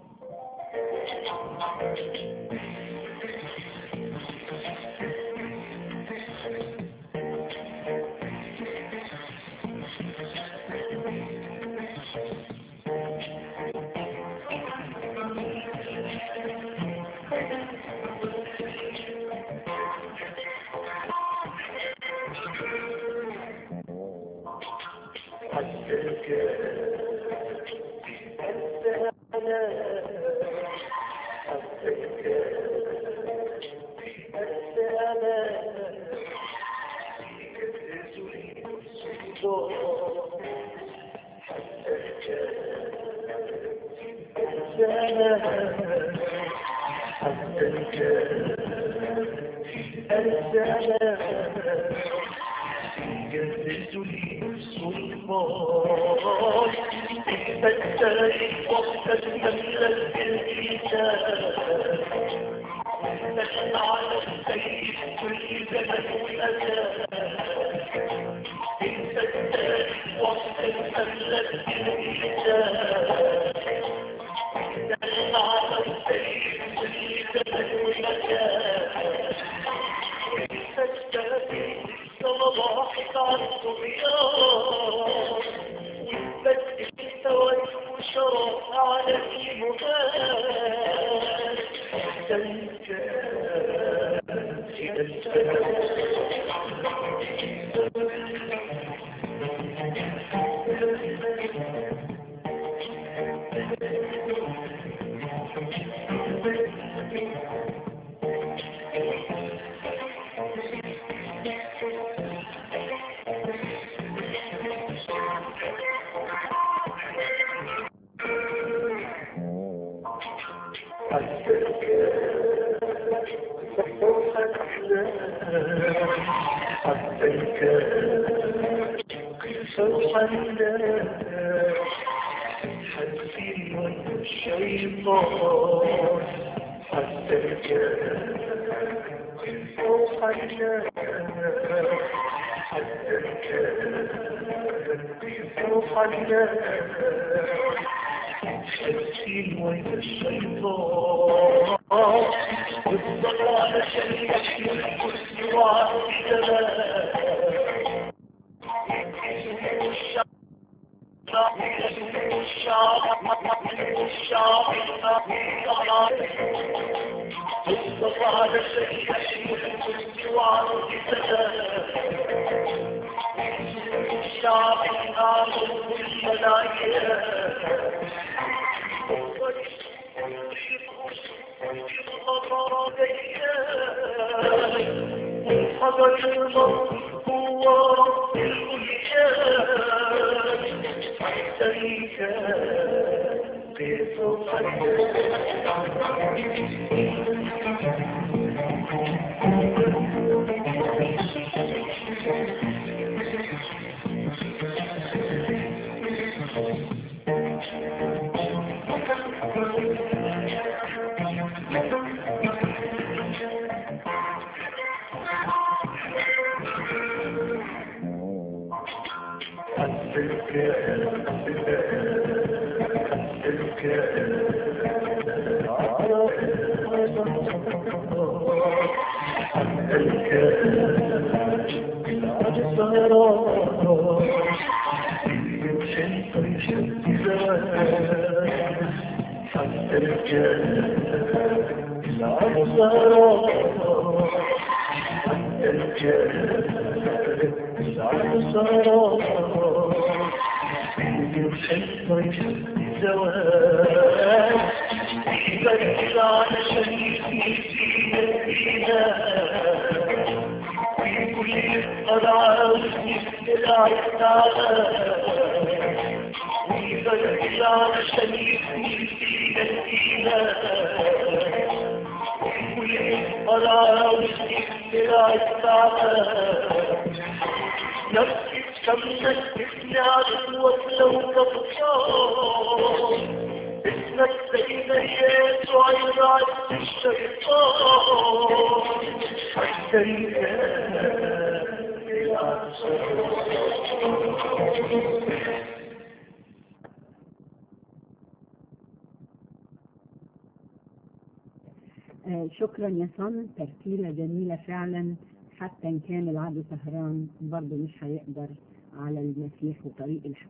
آه، شكرا يا صن ترتيلة جميلة فعلا حتى إن كان العدو سهران برضه مش هيقدر على المسيح وطريق الحق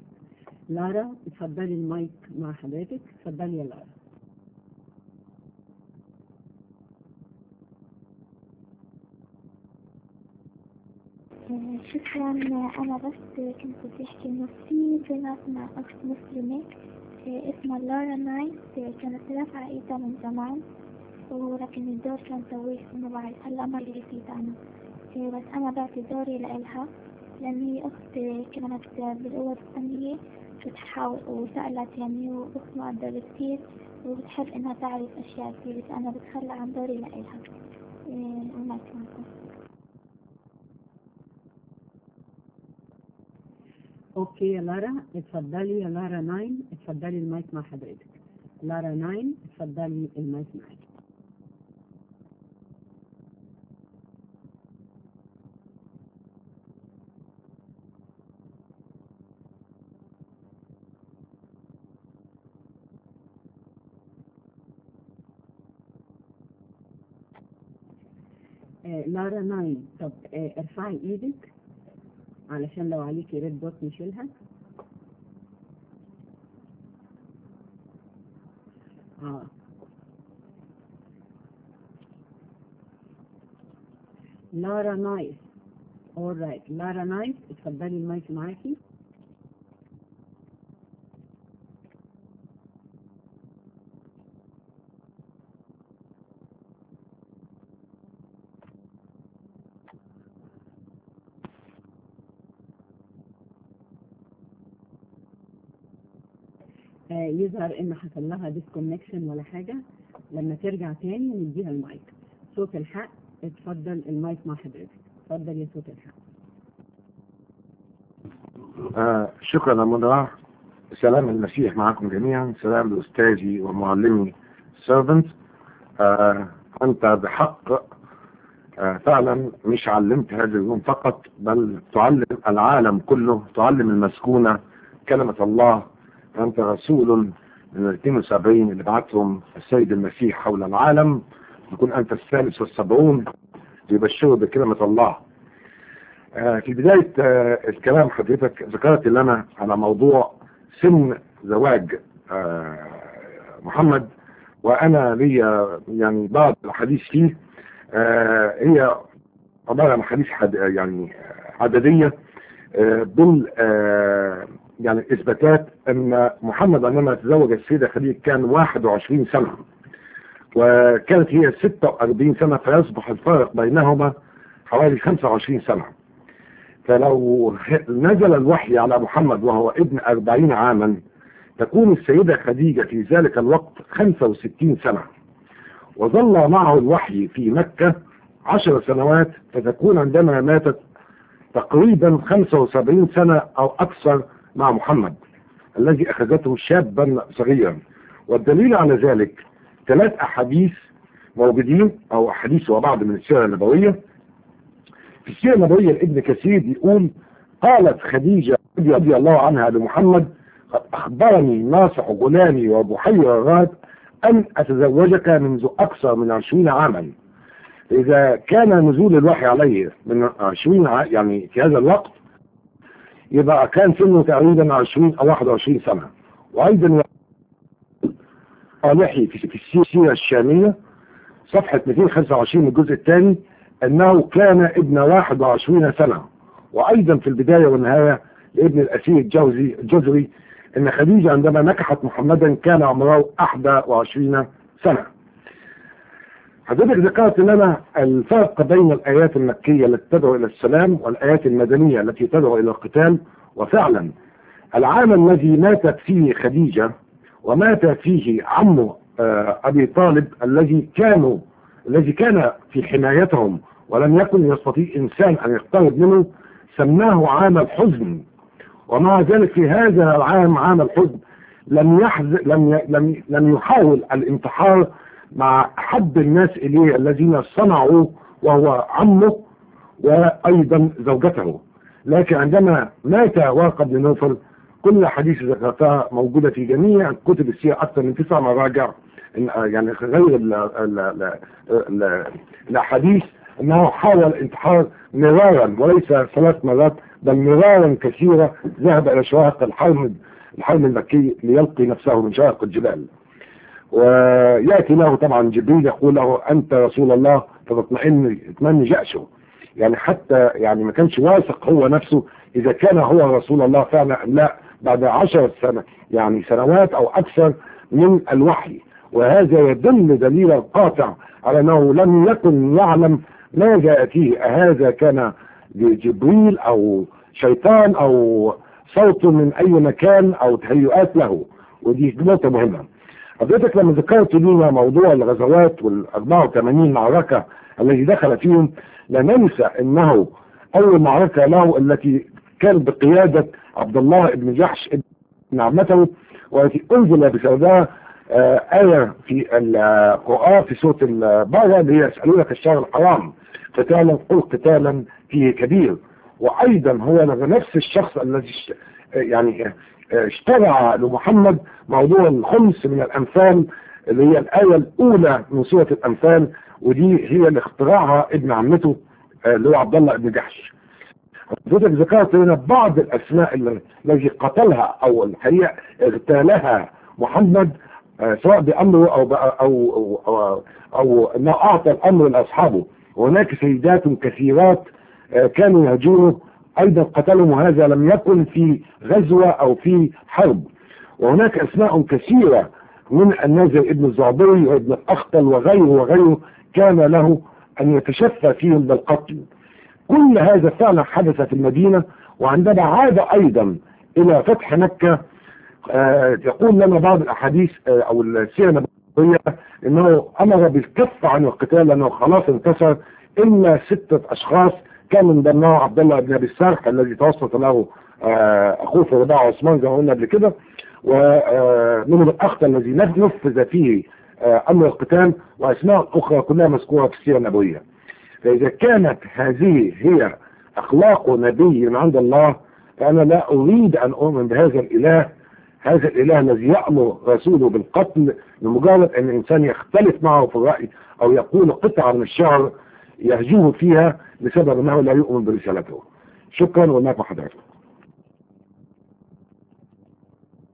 لارا اتفضلي المايك مع حضرتك اتفضلي يا لارا شكرا أنا بس كنت بدي أحكي إنه في بنات مع أخت مسلمة اسمها لارا نايت كانت رافعة إيدها من زمان ولكن الدور كان سويه ما بعرف هلا ما لي فيه أنا بس أنا بعطي دوري لإلها لأن هي أخت كانت بالقوة الفنية بتحاول وسألت يعني وأخت مقدرة كتير وبتحب إنها تعرف أشياء كتير فأنا بتخلى عن دوري لإلها وما معكم اوكي يا لارا اتفضلي يا لارا ناين اتفضلي المايك مع حضرتك لارا ناين اتفضلي المايك معاكي آه، لارا ناين طب آه، ارفعي ايدك علشان لو عليكي ريد دوت نشيلها اه لارا نايس alright لارا نايس اتفضلي المايك معاكي آه، يظهر ان حصل لها ديسكونكشن ولا حاجه لما ترجع تاني نديها المايك صوت الحق اتفضل المايك مع حضرتك اتفضل يا صوت الحق آه شكرا يا منى سلام المسيح معكم جميعا سلام لأستاذي ومعلمي سيرفنت آه أنت بحق آه فعلا مش علمت هذا اليوم فقط بل تعلم العالم كله تعلم المسكونة كلمة الله أنت رسول من ال 72 اللي بعتهم السيد المسيح حول العالم يكون أنت الثالث والسبعون يبشروا بكلمة الله آه في بداية آه الكلام حضرتك ذكرت لنا على موضوع سن زواج آه، محمد وانا لي يعني بعض الحديث فيه آه، هي عبارة عن حديث حد يعني عددية آه، بال آه، يعني اثباتات ان محمد عندما تزوج السيدة خديجة كان 21 سنة وكانت هي 46 سنة فيصبح الفارق بينهما حوالي 25 سنة فلو نزل الوحي على محمد وهو ابن 40 عاما تكون السيدة خديجة في ذلك الوقت 65 سنة وظل معه الوحي في مكة عشر سنوات فتكون عندما ماتت تقريبا 75 سنة أو أكثر مع محمد الذي أخذته شابا صغيرا والدليل على ذلك ثلاث أحاديث موجودين أو أحاديث وبعض من السيرة النبوية في السيرة النبوية لابن كثير بيقول قالت خديجة رضي الله عنها لمحمد قد أخبرني ناصح غلامي وبحير الراد أن أتزوجك منذ أكثر من عشرين عاما إذا كان نزول الوحي عليه من عشرين ع... يعني في هذا الوقت يبقى كان سنه تقريبا 20 أو 21 سنة وأيضا صالحي في في السيرة الشامية صفحة 225 الجزء الثاني أنه كان ابن 21 سنة وأيضا في البداية والنهاية لابن الأسير الجوزي الجزري أن خديجة عندما نكحت محمدا كان عمره 21 سنة حضرتك ذكرت لنا الفرق بين الآيات المكية التي تدعو إلى السلام والآيات المدنية التي تدعو إلى القتال وفعلا العام الذي ماتت فيه خديجة ومات فيه عمه آه، أبي طالب الذي كانوا الذي كان في حمايتهم ولم يكن يستطيع إنسان أن يقترب منه سماه عام الحزن ومع ذلك في هذا العام عام الحزن لم يحز لم ي... لم لم يحاول الانتحار مع حب الناس إليه الذين صنعوا وهو عمه وأيضا زوجته لكن عندما مات ورقة بن نوفل كل حديث ذكرتها موجودة في جميع كتب السيرة أكثر من تسع مراجع إن- يعني غير ال- ال- ال- ال- الأحاديث أنه حاول الانتحار مرارا وليس ثلاث مرات بل مرارا كثيرة ذهب إلى شواهق الحرم الحرم المكي ليلقي نفسه من شواهق الجبال ويأتي له طبعا جبريل يقول له أنت رسول الله فتطمئن يطمئن جأشه يعني حتى يعني ما كانش واثق هو نفسه إذا كان هو رسول الله فعلا لا بعد عشر سنة يعني سنوات أو أكثر من الوحي وهذا يدل دليلا قاطع على أنه لم يكن يعلم ماذا يأتيه هذا كان جبريل أو شيطان أو صوت من أي مكان أو تهيؤات له ودي نقطة مهمة حضرتك لما ذكرت لنا موضوع الغزوات وال 84 معركة التي دخل فيهم لا ننسى انه اول معركة له التي كان بقيادة عبد الله بن جحش ابن عمته والتي انزل بسببها آه، آية في القرآن في سورة البقرة اللي هي يسألونك الشهر الحرام قتالا قل قتالا فيه كبير وأيضا هو نفس الشخص الذي اشت- يعني آه، اشترع لمحمد موضوع الخمس من الأنفال اللي هي الآية الأولى من سورة الأنفال ودي هي اللي اخترعها ابن عمته آه، اللي هو عبد الله بن جحش حضرتك ذكرت لنا بعض الأسماء اللي- التي قتلها أو الحقيقة اغتالها محمد آه، سواء بأمره أو, بأ- أو, أو, أو, أو أنه أعطى الأمر لأصحابه وهناك سيدات كثيرات آه، كانوا يهجونه أيضا قتلهم وهذا لم يكن في غزوة أو في حرب وهناك أسماء كثيرة من النازل ابن الزعبري وابن الأخطل وغيره وغيره كان له أن يتشفى فيهم بالقتل كل هذا فعلا حدث في المدينة وعندما عاد أيضا إلى فتح مكة آه، يقول لنا بعض الأحاديث آه، أو السيرة النبوية أنه أمر بالكف عن القتال لأنه خلاص انتصر إلا ستة أشخاص كان من ضمنهم عبد الله بن أبي السرح الذي توسط له آه، أخوه في رضاع عثمان زي ما قلنا قبل كده ومنهم الأخت الذي نفذ فيه آه، أمر القتال وأسماء أخرى كلها مذكورة في السيرة النبوية فإذا كانت هذه هي أخلاق نبي من عند الله فأنا لا أريد أن أؤمن بهذا الإله هذا الإله الذي يأمر رسوله بالقتل لمجرد أن الإنسان يختلف معه في الرأي أو يقول قطعة من الشعر يهجوه فيها بسبب أنه لا يؤمن برسالته شكرا ومعكم حضرتك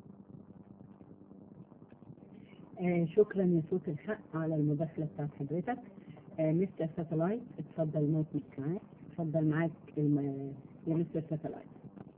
آه شكرا يا صوت الحق على المداخلة بتاعت حضرتك آه مستر ساتلايت اتفضل موت معاك اتفضل معاك الم... يا مستر ساتلايت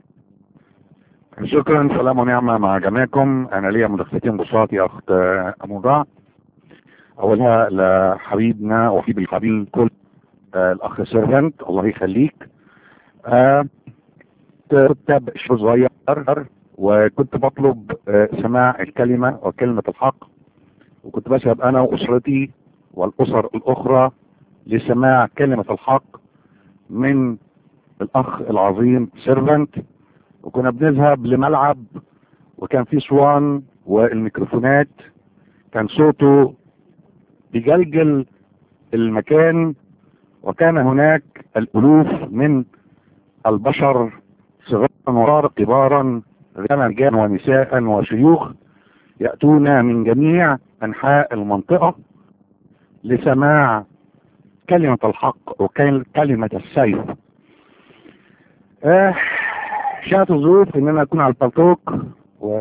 شكرا سلام ونعمة مع جميعكم أنا ليا مداخلتين بساط يا أخت مضاع أولها لحبيبنا وحبيب الحبيب كل آه الأخ سيرفنت الله يخليك آه كنت شاب صغير وكنت بطلب آه سماع الكلمة وكلمة الحق وكنت بذهب أنا وأسرتي والأسر الأخرى لسماع كلمة الحق من الأخ العظيم سيرفنت وكنا بنذهب لملعب وكان في صوان والميكروفونات كان صوته بيجلجل المكان وكان هناك الألوف من البشر صغارا وصغار كبارا رجالا ونساء وشيوخ يأتون من جميع أنحاء المنطقة لسماع كلمة الحق وكلمة السيف آه شاءت الظروف ان انا اكون على البلتوك و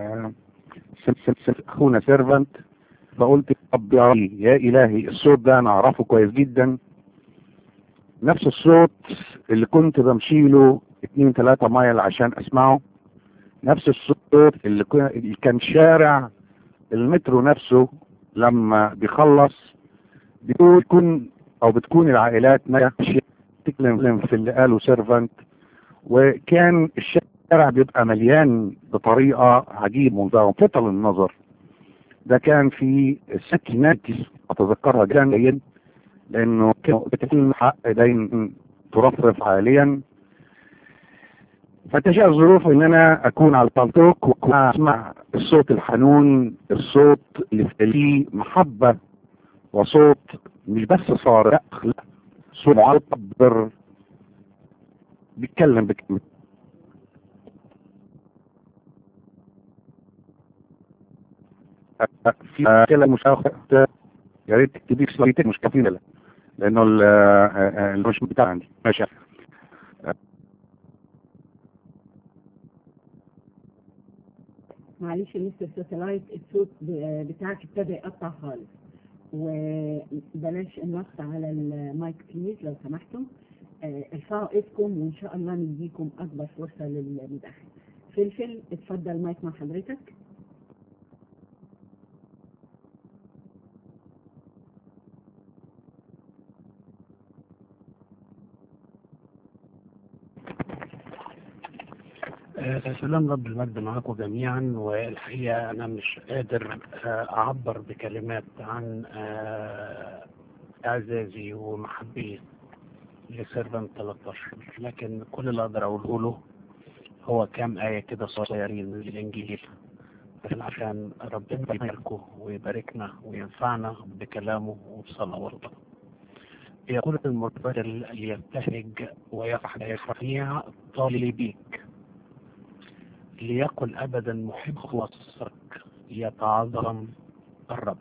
اخونا سيرفنت فقلت رب يا ربي يا الهي الصوت ده انا اعرفه كويس جدا نفس الصوت اللي كنت بمشي له اتنين تلاتة مايل عشان اسمعه نفس الصوت اللي كان شارع المترو نفسه لما بيخلص بيكون او بتكون العائلات ماشيه تتكلم في اللي قاله سيرفنت وكان الشارع بيبقى مليان بطريقة عجيب وملفتة للنظر ده كان في الستينات اتذكرها جدا لانه كانوا بتكون حق دايما ترفرف عاليا فتشاء الظروف ان انا اكون على البلتوك واسمع الصوت الحنون الصوت اللي فيه محبة وصوت مش بس صارخ لا صوت معبر بيتكلم بكلمة في كلا مشاهدة يا ريت تكتبي سلايتين مش كافيين لانه المش بتاع عندي ماشي معلش يا مستر ساتلايت الصوت بتاعك ابتدى يقطع خالص وبلاش النص على المايك بليز لو سمحتم ارفعوا ايدكم وان شاء الله نديكم اكبر فرصة للمداخلة فلفل اتفضل مايك مع حضرتك سلام رب المجد معاكم جميعا والحقيقة أنا مش قادر أعبر بكلمات عن إعزازي ومحبتي لسيرفنت 13 لكن كل اللي أقدر أقوله له هو كام آية كده صغيرين من الإنجيل عشان ربنا يباركه ويباركنا وينفعنا بكلامه وبصلواته يقول المرتبل ليبتهج ويفرح طالبيك ليقل ابدا محب وصفك يتعظم الرب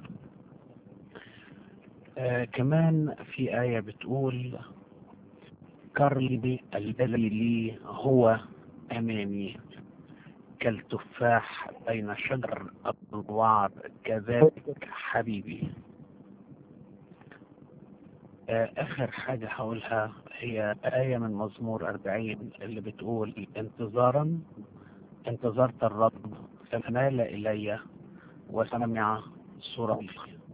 آه كمان في آية بتقول كرلي الذي لي هو أمامي كالتفاح بين شجر الوعر كذلك حبيبي آه آخر حاجة هقولها هي آية من مزمور أربعين اللي بتقول انتظارا انتظرت الرب فمال إلي وسمع صورتي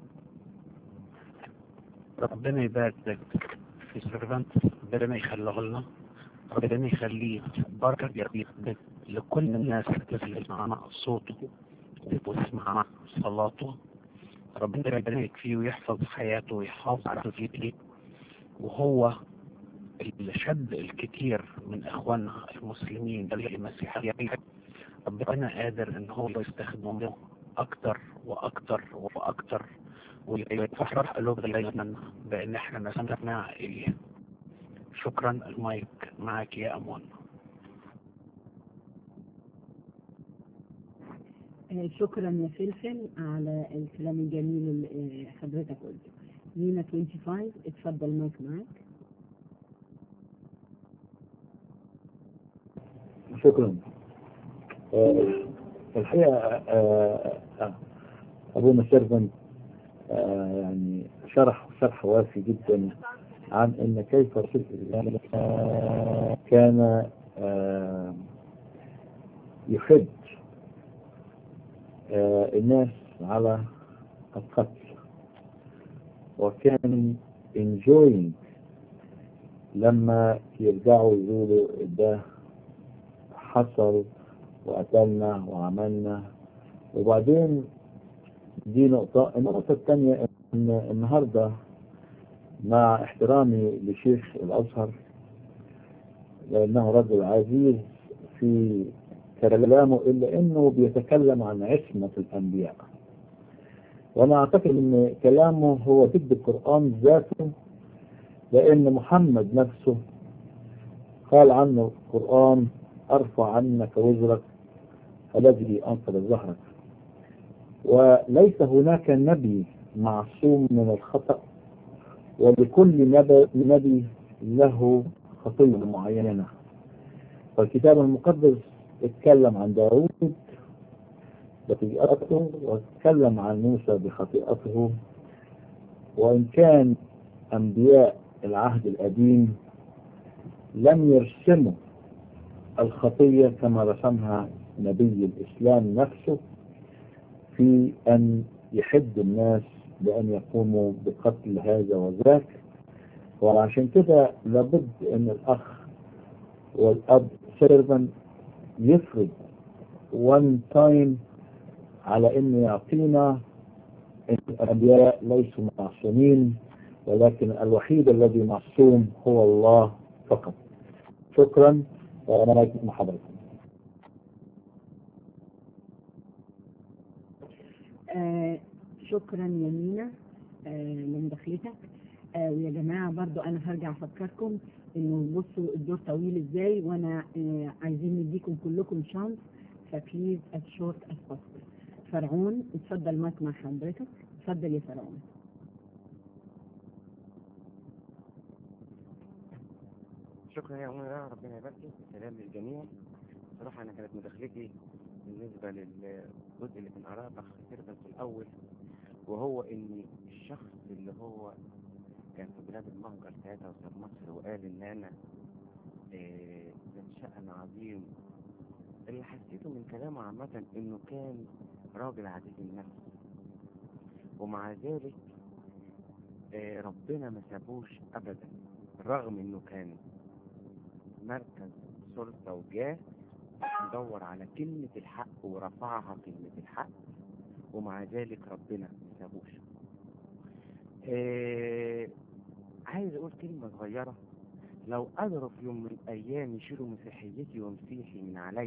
ربنا يبارك في سيرفنت ربنا يخليه لنا ربنا يخليه بركة جديدة لكل الناس اللي تسمع صوته وتسمع صلاته ربنا يبارك فيه ويحفظ حياته ويحافظ على فيه وهو اللي شد الكثير من اخواننا المسلمين المسيحيين ربنا قادر ان هو يستخدمه اكتر واكتر واكتر ويفرح قلوبنا دايما بان احنا نستمع اليه شكرا المايك معك يا امون شكرا يا فلفل على الكلام الجميل اللي حضرتك قلته مينا 25 اتفضل المايك معاك شكرا آه الحقيقة آه آه أبونا سيرفنت آه يعني شرح شرح وافي جدا عن أن كيف رسول الله كان آه يحد آه الناس على القتل وكان enjoying لما يرجعوا يقولوا ده حصل وقتلنا وعملنا وبعدين دي نقطة النقطة الثانية ان النهاردة مع احترامي لشيخ الازهر لانه رجل عزيز في كلامه الا انه بيتكلم عن عصمة الانبياء وانا اعتقد ان كلامه هو ضد القرآن ذاته لان محمد نفسه قال عنه القرآن ارفع عنك وزرك الذي انقذ ظهرك وليس هناك نبي معصوم من الخطأ ولكل نبي, نبي له خطية معينة فالكتاب المقدس اتكلم عن داود بخطيئته واتكلم عن موسى بخطيئته وإن كان أنبياء العهد القديم لم يرسموا الخطية كما رسمها نبي الإسلام نفسه في أن يحد الناس بأن يقوموا بقتل هذا وذاك وعشان كده لابد أن الأخ والأب سيرفن يفرض one time على أن يعطينا أن الأنبياء ليسوا معصومين ولكن الوحيد الذي معصوم هو الله فقط شكرا وأنا مع حضرتك آه شكرا يا مينا آه لمداخلتك آه ويا جماعة برضو أنا هرجع أفكركم إنه بصوا الدور طويل إزاي وأنا آه عايزين نديكم كلكم شانس فبليز as short as possible فرعون اتفضل مايك مع حضرتك اتفضل يا فرعون شكرا يا أمنا ربنا يبارك سلام للجميع صراحة أنا كانت مداخلتي بالنسبة للجزء اللي كان قراه أخ سيرفن في الأول وهو إن الشخص اللي هو كان في بلاد المهجر ساعتها وساب مصر وقال إن أنا إيه ذات شأن عظيم اللي حسيته من كلامه عامة إنه كان راجل عزيز النفس ومع ذلك إيه ربنا ما سابوش أبدا رغم إنه كان مركز سلطة وجاه دور على كلمة الحق ورفعها كلمة الحق ومع ذلك ربنا ما سابوش آه عايز اقول كلمة صغيرة لو قدروا في يوم من الايام يشيلوا مسيحيتي ومسيحي من عليا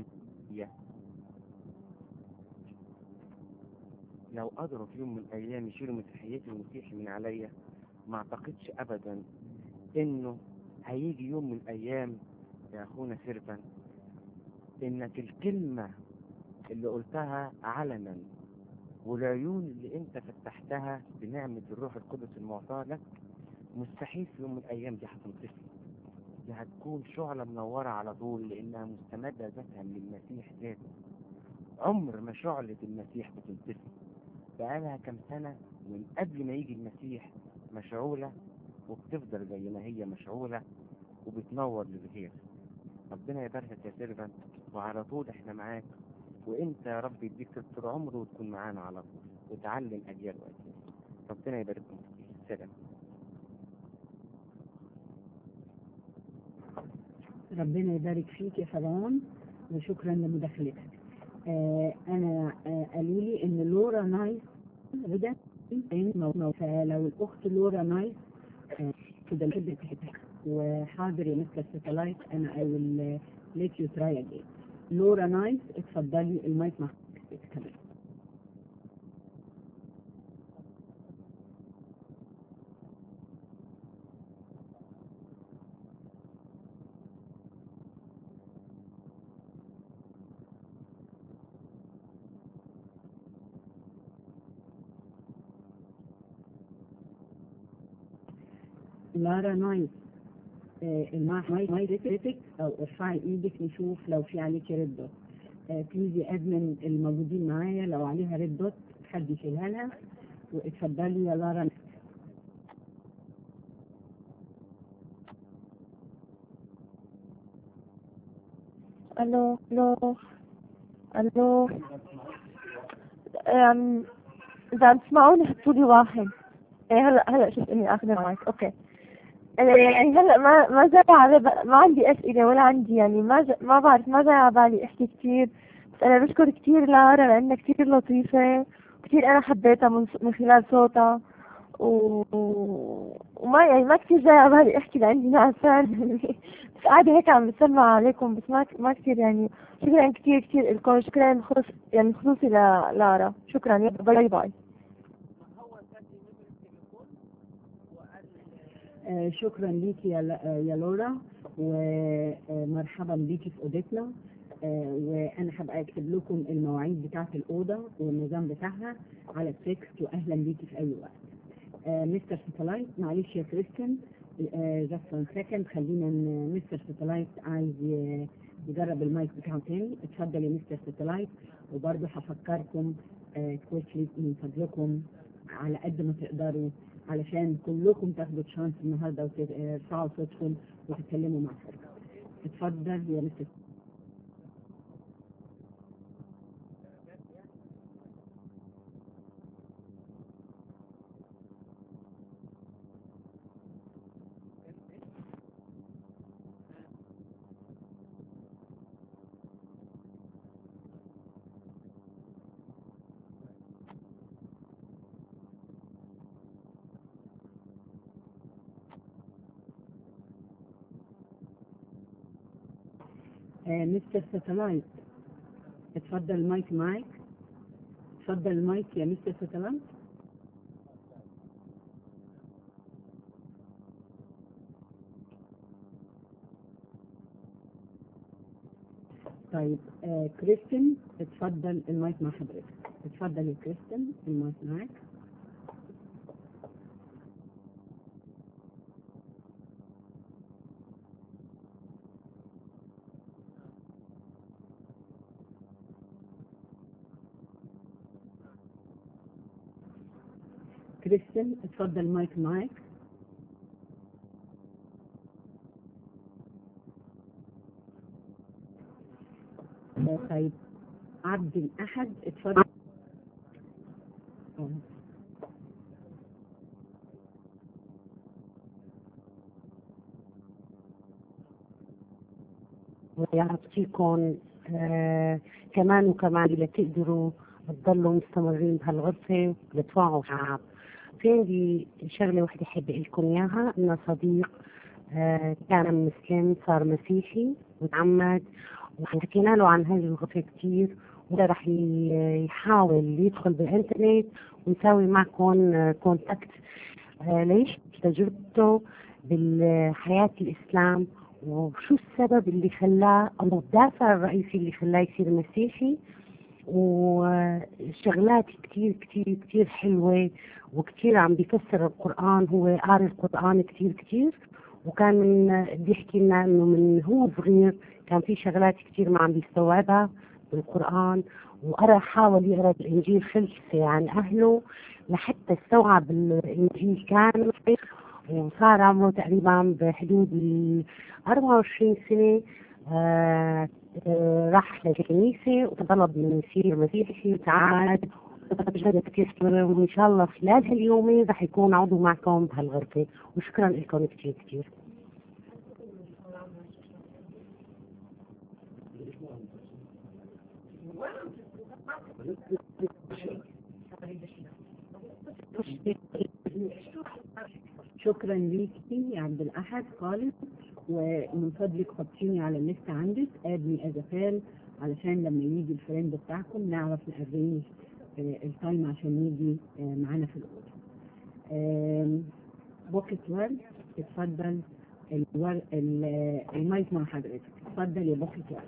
لو قدروا في يوم من الايام يشيلوا مسيحيتي ومسيحي من عليا ما اعتقدش ابدا انه هيجي يوم من الايام يا اخونا سيرفن انك الكلمة اللي قلتها علنا والعيون اللي انت فتحتها بنعمة الروح القدس المعطاة لك مستحيل في يوم من الايام دي هتنطفي دي هتكون شعلة منورة على طول لانها مستمدة ذاتها من المسيح ذاته عمر ما شعلة المسيح بتنطفي بقالها كم سنة من قبل ما يجي المسيح مشعولة وبتفضل زي ما هي مشعولة وبتنور للغير ربنا يباركك يا سيرفنت وعلى طول احنا معاك وانت يا رب يديك طول عمره وتكون معانا على طول وتعلم اجيال واجيال ربنا يبارككم سلام ربنا يبارك فيك يا فرعون وشكرا لمداخلتك آه انا آه قالوا لي ان لورا نايس رجعت فلو الاخت لورا نايس آه كده الحب وحاضر يا مستر ساتلايت انا I will let you try again لورا نايس اتفضلي المايك مع كمان لارا نايس المايك او ارفعي ايدك نشوف لو في عليك ريد دوت بليز يا ادمن الموجودين معايا لو عليها ريد دوت حد يشيلها لها واتفضلي يا لارا الو الو الو أم، اذا عم تسمعوني حطوا لي واحد ايه هلا هلا شفت اني اخذ معك اوكي آه، يعني هلا ما ما جاي على ب- ما عندي اسئله ولا عندي يعني ما ج... ما بعرف ما جاي على بالي احكي كثير بس انا بشكر كثير لارا لانها كثير لطيفه وكثير انا حبيتها من, من خلال صوتها و... وما يعني ما كثير جاي على بالي احكي لعندي نعسان بس قاعده هيك عم بسمع عليكم بس ما ما كثير يعني شكرا كثير كثير لكم شكرا خصوص يعني خصوصي للارا شكرا يلا باي باي آه، شكرا ليكي يا ل- آه، يا لورا ومرحبا بيكي في اوضتنا آه، وانا هبقى اكتب لكم المواعيد بتاعه الاوضه والنظام بتاعها على التكست واهلا بيكي في اي وقت آه، مستر ساتلايت معلش يا كريستيان جاست وان سكند خلينا ن- مستر ساتلايت عايز ي- يجرب المايك بتاعه تاني اتفضل يا مستر ساتلايت وبرضه هفكركم كويسلي من فضلكم على قد ما تقدروا علشان كلكم تاخدوا تشانس النهارده وترفعوا صوتكم وتتكلموا مع فرقة. اتفضل يا مستر آه، مستر ساتلايت اتفضل المايك معاك اتفضل المايك يا مستر ساتلايت طيب آه كريستين اتفضل المايك مع حضرتك اتفضل يا كريستين المايك معاك كريستين اتفضل المايك معاك آه، طيب عبد الأحد اتفضل آه. ويعطيكم آه كمان وكمان اللي تقدروا تضلوا مستمرين بهالغرفة وتوعوا شعب في عندي شغلة وحدة حابة أقول لكم إياها إن صديق آه كان مسلم صار مسيحي وتعمد وحكينا له عن هذه الغرفة كتير وده رح ي- يحاول يدخل بالإنترنت ونساوي معكم آه، كونتاكت آه ليش تجربته بالحياة الإسلام وشو السبب اللي خلاه أو الدافع الرئيسي اللي خلاه يصير مسيحي وشغلات كتير كتير كتير حلوة وكتير عم بيفسر القرآن هو قاري القرآن كتير كتير وكان من بيحكي لنا انه من هو صغير كان في شغلات كتير ما عم بيستوعبها بالقرآن وقرا حاول يقرا الانجيل خلفه عن اهله لحتى استوعب الانجيل كامل وصار عمره تقريبا بحدود ال 24 سنة آه آه راح للكنيسة وطلب من يصير مسيحي وتعاد تجربة كثير حلوة وإن شاء الله خلال هاليومين رح يكون عضو معكم بهالغرفة وشكرا لكم كثير كثير شكرا ليكي يا عبد الأحد خالص ومن فضلك حطيني على الليست عندك ادني از فال علشان لما يجي الفريند بتاعكم نعرف نأرينج التايم عشان يجي آه، معانا في الأوضة. آم، بوكيت ورد اتفضل الور... ال- المايك مع حضرتك اتفضل يا بوكيت ورد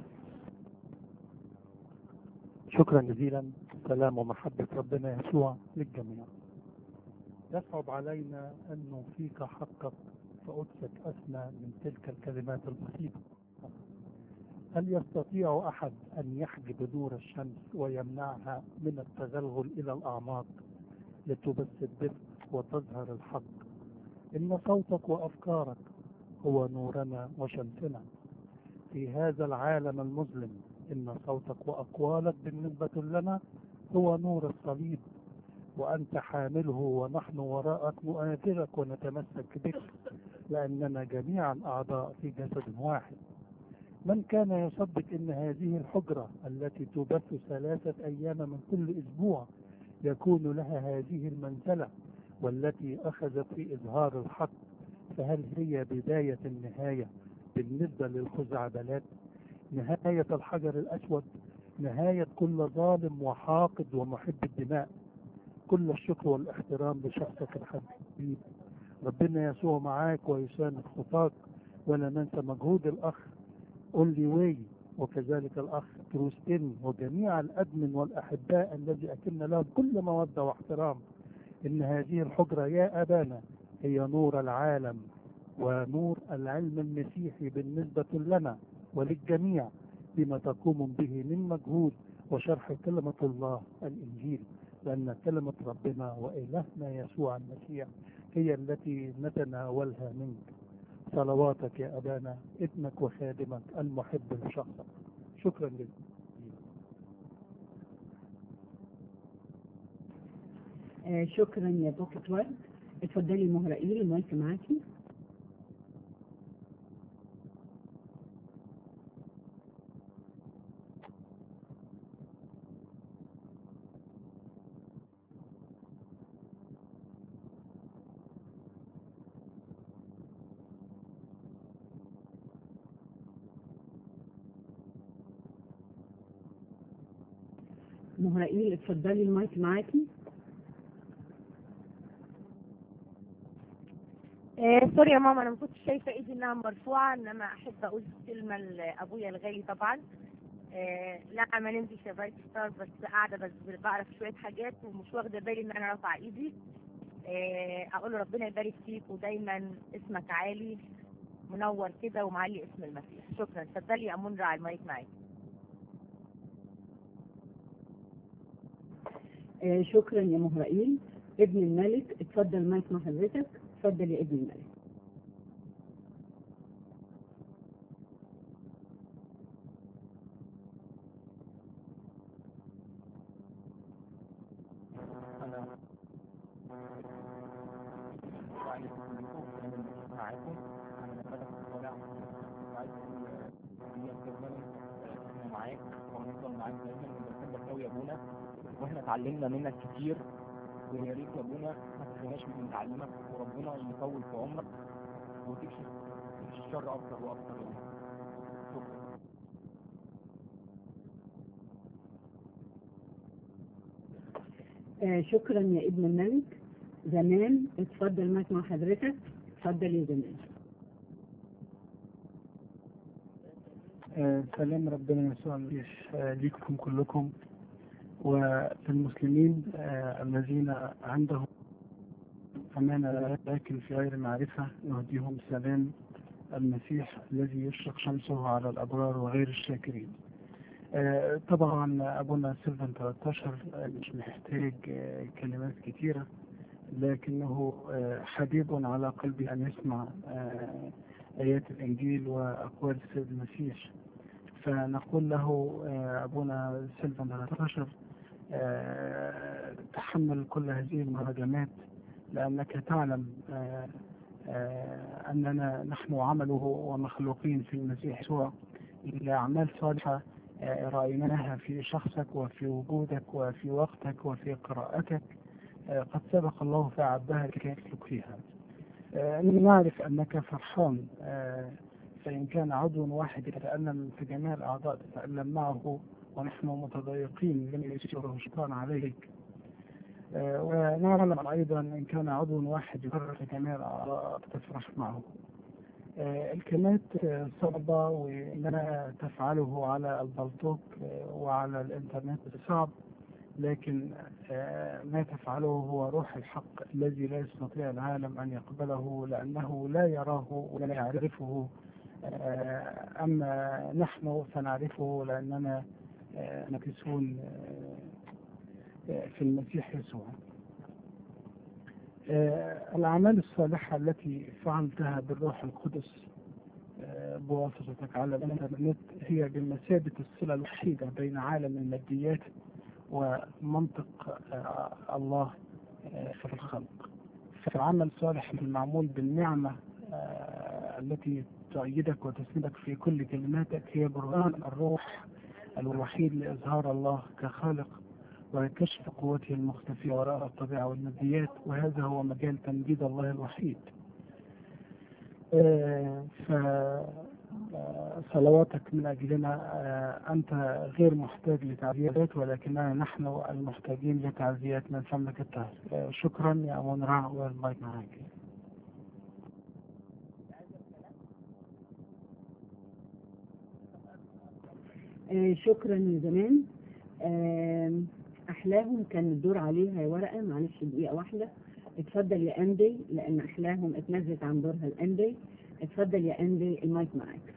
شكرا جزيلا سلام ومحبة ربنا يسوع للجميع يصعب علينا أن فيك حقك فقدسك أسمى من تلك الكلمات البسيطة هل يستطيع أحد أن يحجب نور الشمس ويمنعها من التغلغل إلى الأعماق لتبث الدفء وتظهر الحق إن صوتك وأفكارك هو نورنا وشمسنا في هذا العالم المظلم إن صوتك وأقوالك بالنسبة لنا هو نور الصليب وأنت حامله ونحن وراءك نؤثرك ونتمسك بك لأننا جميعا أعضاء في جسد واحد من كان يصدق أن هذه الحجرة التي تبث ثلاثة أيام من كل أسبوع يكون لها هذه المنزلة والتي أخذت في إظهار الحق فهل هي بداية النهاية بالنسبة للخزعبلات نهاية الحجر الأسود نهاية كل ظالم وحاقد ومحب الدماء كل الشكر والاحترام لشخصك الحبيب ربنا يسوع معاك ويساند خطاك ولا ننسى مجهود الأخ أولي واي وكذلك الأخ تروستين وجميع الأدمن والأحباء الذي أكلنا لهم كل مودة واحترام إن هذه الحجرة يا أبانا هي نور العالم ونور العلم المسيحي بالنسبة لنا وللجميع بما تقوم به من مجهود وشرح كلمة الله الإنجيل لأن كلمة ربنا وإلهنا يسوع المسيح هي التي نتناولها منك صلواتك يا أبانا ابنك وخادمك المحب لشخصك شكرا لك آه شكرا يا بوكت ورد اتفضلي مهرائيل المايك معاكي مهرائيل اتفضلي المايك معاكي إيه سوري يا ماما انا ما كنتش شايفه ايدي انها مرفوعه انما احب اقول كلمه لابويا الغالي طبعا إيه لا ما نمتش يا بايت ستار بس قاعده بس بعرف شويه حاجات ومش واخده بالي ان انا رافعه ايدي إيه اقول له ربنا يبارك فيك ودايما اسمك عالي منور كده ومعلي اسم المسيح شكرا اتفضلي يا امون على المايك معاكي آه شكرا يا مهرائيل ابن الملك اتفضل المايك مع حضرتك اتفضل يا ابن الملك أنا يعني معاكم أنا بدأت طالع وعايز أقول معاك وهنفضل معاك دايما ونحبك قوي يا ابونا واحنا اتعلمنا منك كتير ويا ريت يا ابونا ما تخليناش من تعليمك وربنا يطول في عمرك وتكشف الشر اكتر واكتر يعني شكرا آه شكرا يا ابن الملك زمان اتفضل معك مع حضرتك اتفضل يا زمان آه سلام ربنا يسوع المسيح آه ليكم كلكم وللمسلمين آه الذين عندهم أمانة لكن في غير معرفة نهديهم سلام المسيح الذي يشرق شمسه على الأبرار وغير الشاكرين آه طبعا أبونا سيلفان 13 مش محتاج آه كلمات كثيرة لكنه حبيب على قلبي أن يسمع آيات الإنجيل وأقوال السيد المسيح فنقول له أبونا سيلفان 13 تحمل كل هذه المهاجمات لأنك تعلم أننا نحن عمله ومخلوقين في المسيح يسوع إلى أعمال صالحة رأيناها في شخصك وفي وجودك وفي وقتك وفي قراءتك قد سبق الله فأعدها لكي يسلك فيها نعرف أنك فرحان فإن كان عضو واحد يتألم في جميع الأعضاء تتألم معه ونحن متضايقين لم يسيره الشيطان عليك ونعلم أيضا إن كان عضو واحد يكرر في جميع الأعضاء تفرح معه الكلمات صعبة وما تفعله على البلطوك وعلى الإنترنت صعب لكن ما تفعله هو روح الحق الذي لا يستطيع العالم أن يقبله لأنه لا يراه ولا يعرفه آه، أما نحن فنعرفه لأننا آه، مكسون آه، آه، في المسيح يسوع آه، الأعمال الصالحة التي فعلتها بالروح القدس آه، بواسطتك على الإنترنت هي بمثابة الصلة الوحيدة بين عالم الماديات ومنطق آه، الله آه، في الخلق فالعمل الصالح المعمول بالنعمة آه، التي تؤيدك وتسندك في كل كلماتك هي برهان الروح الوحيد لإظهار الله كخالق وكشف قوته المختفية وراء الطبيعة والماديات وهذا هو مجال تمجيد الله الوحيد آه، ف آه، صلواتك من أجلنا آه، أنت غير محتاج لتعزيات ولكننا نحن المحتاجين لتعزيات من فمك الطاهر آه، شكرا يا منرع والمايك معاك آه، شكرا يا زمان آم، احلاهم كان الدور عليها يا ورقه معلش دقيقه واحده اتفضل يا اندي لان احلاهم اتنزلت عن دورها الاندي اتفضل يا اندي المايك معاك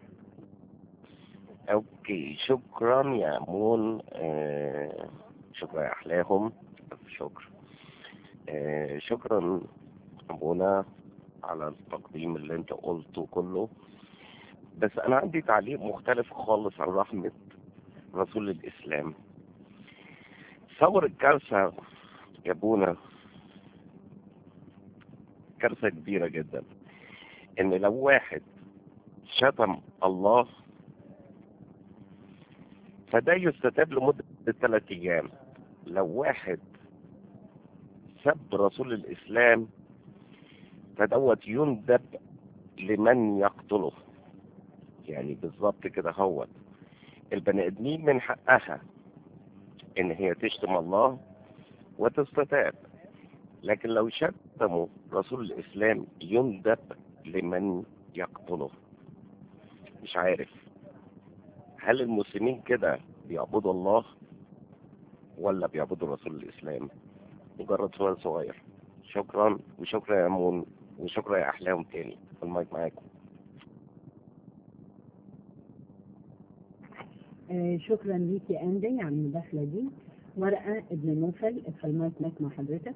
اوكي شكرا يا مون آه شكرا يا احلاهم شكرا آه شكرا ابونا على التقديم اللي انت قلته كله بس انا عندي تعليق مختلف خالص عن رحمة رسول الاسلام تصور الكارثة يا ابونا كارثة كبيرة جدا ان لو واحد شتم الله فده يستتاب لمدة ثلاث أيام لو واحد سب رسول الإسلام فدوت يندب لمن يقتله يعني بالظبط كده هو البني ادمين من حقها ان هي تشتم الله وتستتاب لكن لو شتموا رسول الاسلام يندب لمن يقتله مش عارف هل المسلمين كده بيعبدوا الله ولا بيعبدوا رسول الاسلام مجرد سؤال صغير شكرا وشكرا يا امون وشكرا يا احلام تاني المايك معاكم آه، شكرا ليك يا اندي على المداخله دي ورقه ابن نوفل المايك معاك مع حضرتك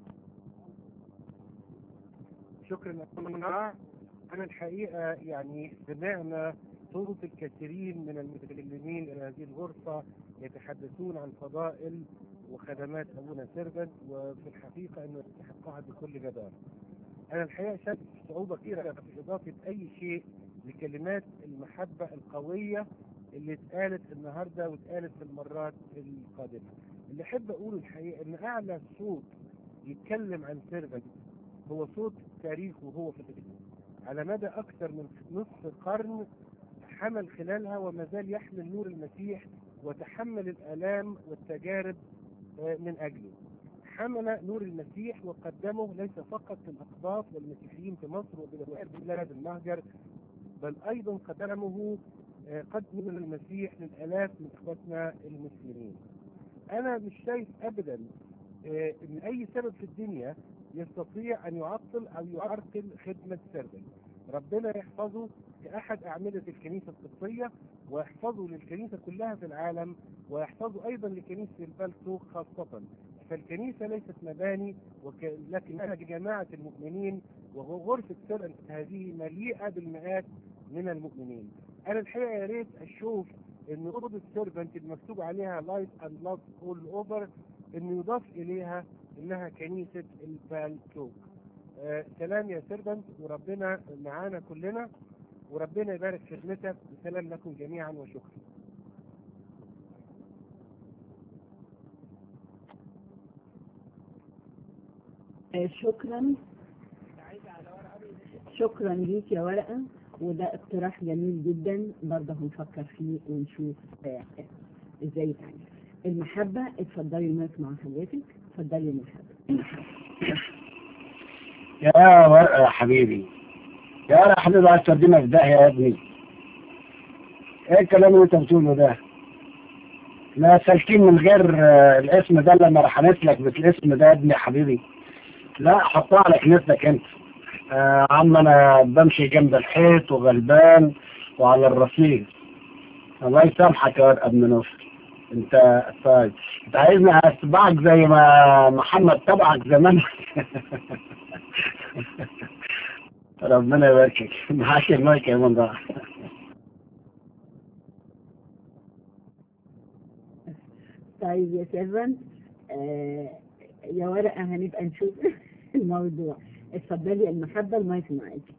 شكرا يا منى أنا الحقيقة يعني سمعنا صوت الكثيرين من المتكلمين إلى هذه الغرفة يتحدثون عن فضائل وخدمات أبونا سيرفنت وفي الحقيقة أنه يستحقها بكل جدارة. أنا الحقيقة شايف صعوبة كبيرة في إضافة أي شيء لكلمات المحبة القوية اللي اتقالت النهاردة واتقالت في المرات القادمة. اللي أحب أقوله الحقيقة إن أعلى صوت يتكلم عن سيرفنت هو صوت تاريخه هو في الدنيا. على مدى أكثر من نصف قرن حمل خلالها وما زال يحمل نور المسيح وتحمل الآلام والتجارب آه، من أجله حمل نور المسيح وقدمه ليس فقط للأقباط والمسيحيين في مصر وبلاد المهجر بل أيضا قدمه آه، قدم المسيح للآلاف من إخوتنا المسلمين أنا مش شايف أبدا آه، إن أي سبب في الدنيا يستطيع أن يعطل أو يعرقل خدمة سردل ربنا يحفظه كأحد أعمدة الكنيسة القبطية ويحفظه للكنيسة كلها في العالم ويحفظه أيضا لكنيسة البلتو خاصة فالكنيسة ليست مباني وك... لكنها جماعة المؤمنين وغرفة سرقة هذه مليئة بالمئات من المؤمنين أنا الحقيقة يا ريت أشوف إن أوضة سيرفنت المكتوب عليها لايت أند لاف أول أوفر إنه يضاف إليها إنها كنيسة البالتوك آه سلام يا سيرفنت وربنا معانا كلنا وربنا يبارك في خدمتك وسلام لكم جميعا وشكرا آه، شكرا شكرا ليك يا ورقة وده اقتراح جميل جدا برضه هنفكر فيه ونشوف آه، ازاي يتعمل المحبة اتفضلي المايك مع حضرتك اتفضلي المحبة يا ورقة يا حبيبي يا ورقة يا حبيبي عايز تودينا في داهية يا ابني ايه الكلام اللي انت بتقوله ده؟ لا سالكين من غير آه، الاسم ده لما رحمت لك بالاسم ده يا ابني يا حبيبي لا حطها على كنيستك انت آه عم انا بمشي جنب الحيط وغلبان وعلى الرصيد الله يسامحك يا واد ابن نصر انت طيب انت عايزني اتبعك زي ما محمد تبعك زمان ربنا يباركك معاك المايك يا منضح طيب يا سيرفن آه يا ورقة هنبقى نشوف الموضوع اتفضلي المحبة المايك معاكي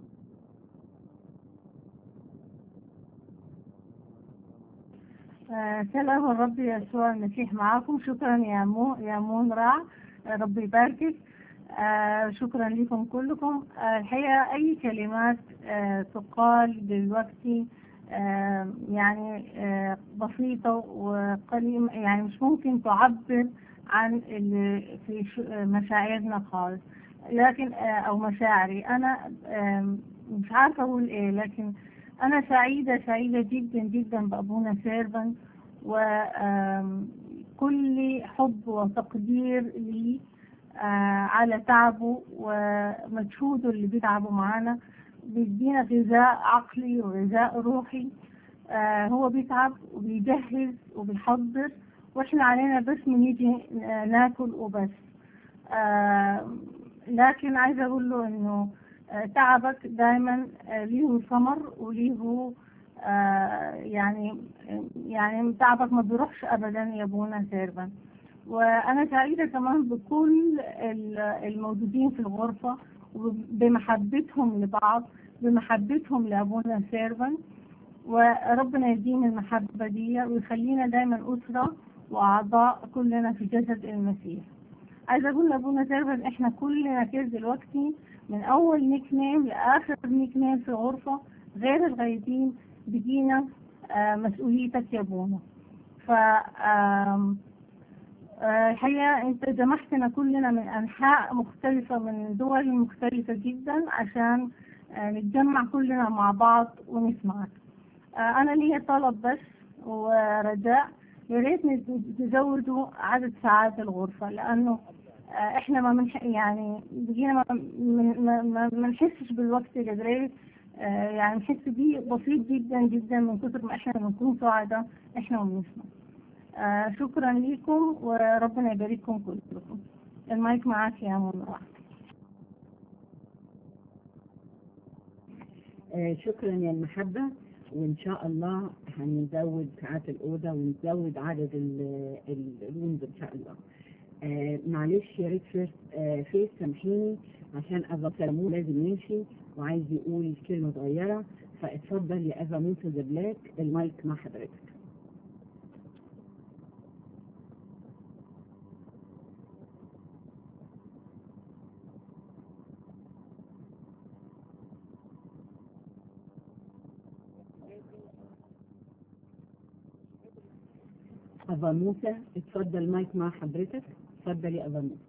آه، سلام الرب يسوع المسيح معاكم شكرا يا مو يا مون رع آه، ربي يباركك آه، شكرا لكم كلكم آه، الحقيقة أي كلمات آه، تقال دلوقتي آه، يعني آه، بسيطة وقليل يعني مش ممكن تعبر عن اللي في ش- آه، مشاعرنا خالص لكن آه، أو مشاعري أنا آم، مش عارفة أقول إيه لكن أنا سعيدة سعيدة جدا جدا بأبونا سيرفن وكل حب وتقدير لي آه، على تعبه ومجهوده اللي بيتعبه معانا بيدينا غذاء عقلي وغذاء روحي آه، هو بيتعب وبيجهز وبيحضر واحنا علينا بس بنيجي آه، ناكل وبس آه، لكن عايزة أقول له إنه آه، تعبك دايما آه، ليه ثمر وليه آه، يعني يعني تعبك ما بيروحش أبدا يا أبونا سيرفن وأنا سعيدة كمان بكل ال- الموجودين في الغرفة وبمحبتهم لبعض بمحبتهم لأبونا سيرفن وربنا يديم المحبة دي ويخلينا دايما أسرة وأعضاء كلنا في جسد المسيح عايزة أقول لأبونا سيرفن إحنا كلنا كده دلوقتي من أول نيك نيم لآخر نيك نيم في الغرفة غير الغايبين بيجينا آه، مسؤوليتك يا أبونا ف آم، آه، الحقيقة أنت جمعتنا كلنا من أنحاء مختلفة من دول مختلفة جدا عشان آه، نتجمع كلنا مع بعض ونسمعك آه، أنا ليا طلب بس ورجاء يا ريت نز- نزودوا عدد ساعات الغرفة لأنه آه، إحنا ما منح يعني بقينا ما من- ما ما- ما نحسش بالوقت القليل آه، يعني نحس بيه بسيط جدا جدا من كتر ما إحنا بنكون سعداء إحنا وبنسمع آه، شكرا لكم وربنا يبارككم كلكم المايك معاك يا منى آه، شكرا يا المحبة وإن شاء الله هنزود ساعات الأوضة ونزود عدد ال- ال- الرooms إن شاء الله آه، معلش يا ريت فيس آه، فيس سامحيني عشان أبا سلمون لازم يمشي وعايز يقول كلمة صغيرة فاتفضل يا أبا موسى ذا بلاك المايك مع حضرتك أبا موسى اتفضل المايك مع حضرتك اتفضل يا أبا موسى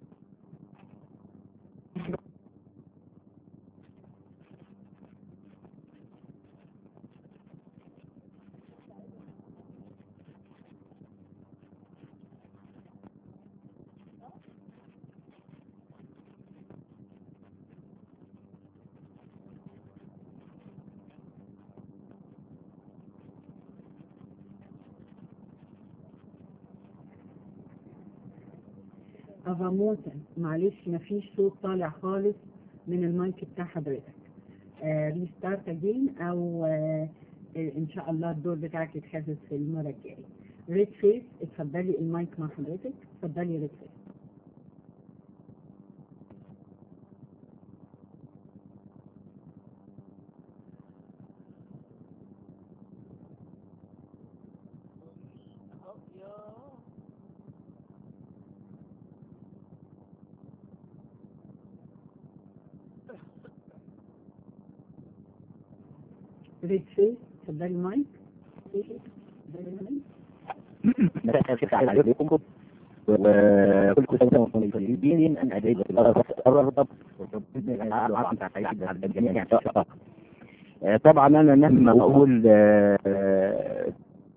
أبا موسى معلش مفيش صوت طالع خالص من المايك بتاع حضرتك ريستارت اجين او آه، ان شاء الله الدور بتاعك يتحفظ في المره الجايه ريد فيس اتفضلي المايك مع حضرتك اتفضلي ريد فيس ريد فيس اتفضلي المايك اتفضلي المايك مساء الخير عليكم وكل سنة وانتم طيبين أن أدعي الأرض الرب وبإذن الله العظيم تعالى على الجميع إن شاء الله. آه، طبعا أنا مهما أقول آه،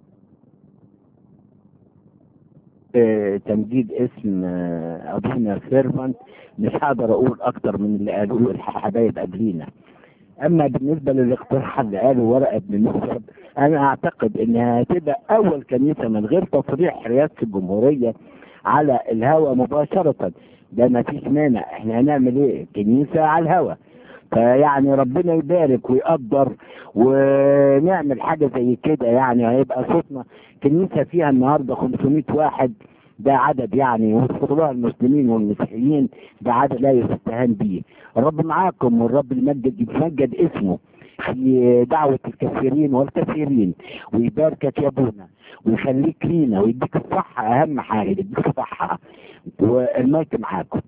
آه، تمجيد اسم آه، أبونا سيرفنت مش هقدر أقول أكتر من اللي قالوه الحبايب قبلينا. اما بالنسبة للاقتراح اللي قاله ورقة ابن نصر انا اعتقد انها هتبقى اول كنيسة من غير تصريح رئاسة الجمهورية على الهوا مباشرة ده ما فيش مانع احنا هنعمل ايه كنيسة على الهوا فيعني ربنا يبارك ويقدر ونعمل حاجة زي كده يعني هيبقى صوتنا كنيسة فيها النهاردة 500 واحد ده عدد يعني وفروع المسلمين والمسيحيين ده عدد لا يستهان به الرب معاكم والرب المجد يتمجد اسمه في دعوة الكثيرين والكثيرين ويباركك يا ابونا ويخليك لينا ويديك الصحة أهم حاجة يديك الصحة والمايك معاكم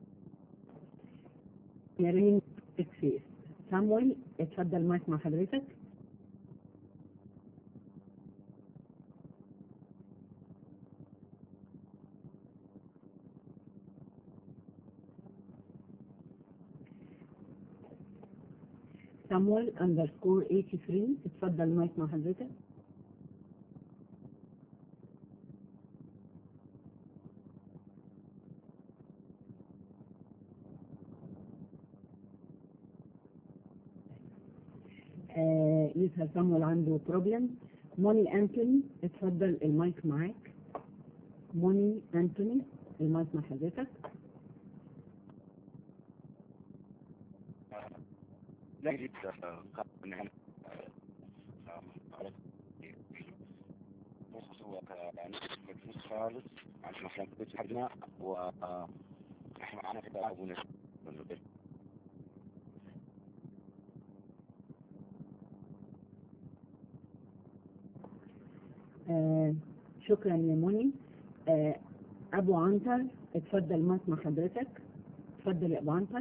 يارين تكفير سامويل اتفضل المايك مع حضرتك سامويل اندرسكور 83 اتفضل المايك مع حضرتك آه يظهر سامويل عنده بروبلم موني انتوني اتفضل المايك معاك موني انتوني المايك مع حضرتك نجد نعم خالص عشان احنا كنت حدنا و احنا معانا كده ابونا آه شكرا يا موني آه ابو عنتر اتفضل المايك مع حضرتك اتفضل يا ابو عنتر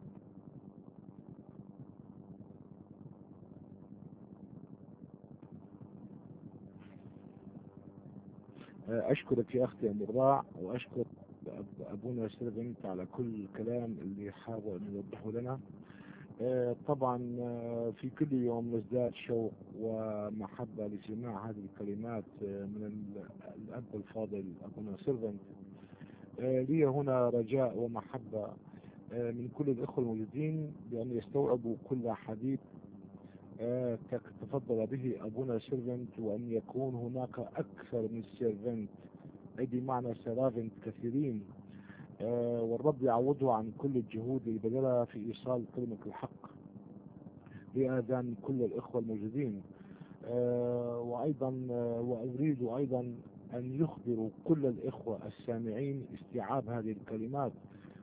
أشكرك يا أختي مراع وأشكر أب- أبونا سيرفنت على كل الكلام اللي حاول أن يوضحه لنا آه، طبعا آه، في كل يوم نزداد شوق ومحبة لسماع هذه الكلمات آه، من ال- الأب الفاضل أبونا سيرفنت آه، لي هنا رجاء ومحبة آه، من كل الإخوة الموجودين بأن يستوعبوا كل حديث آه، ك- تفضل به أبونا سيرفنت وأن يكون هناك أكثر من سيرفنت أي بمعنى سرافنت كثيرين آه، والرب يعوضه عن كل الجهود اللي بذلها في إيصال كلمة الحق لآذان كل الإخوة الموجودين آه، وأيضا آه، وأريد أيضا أن يخبروا كل الإخوة السامعين استيعاب هذه الكلمات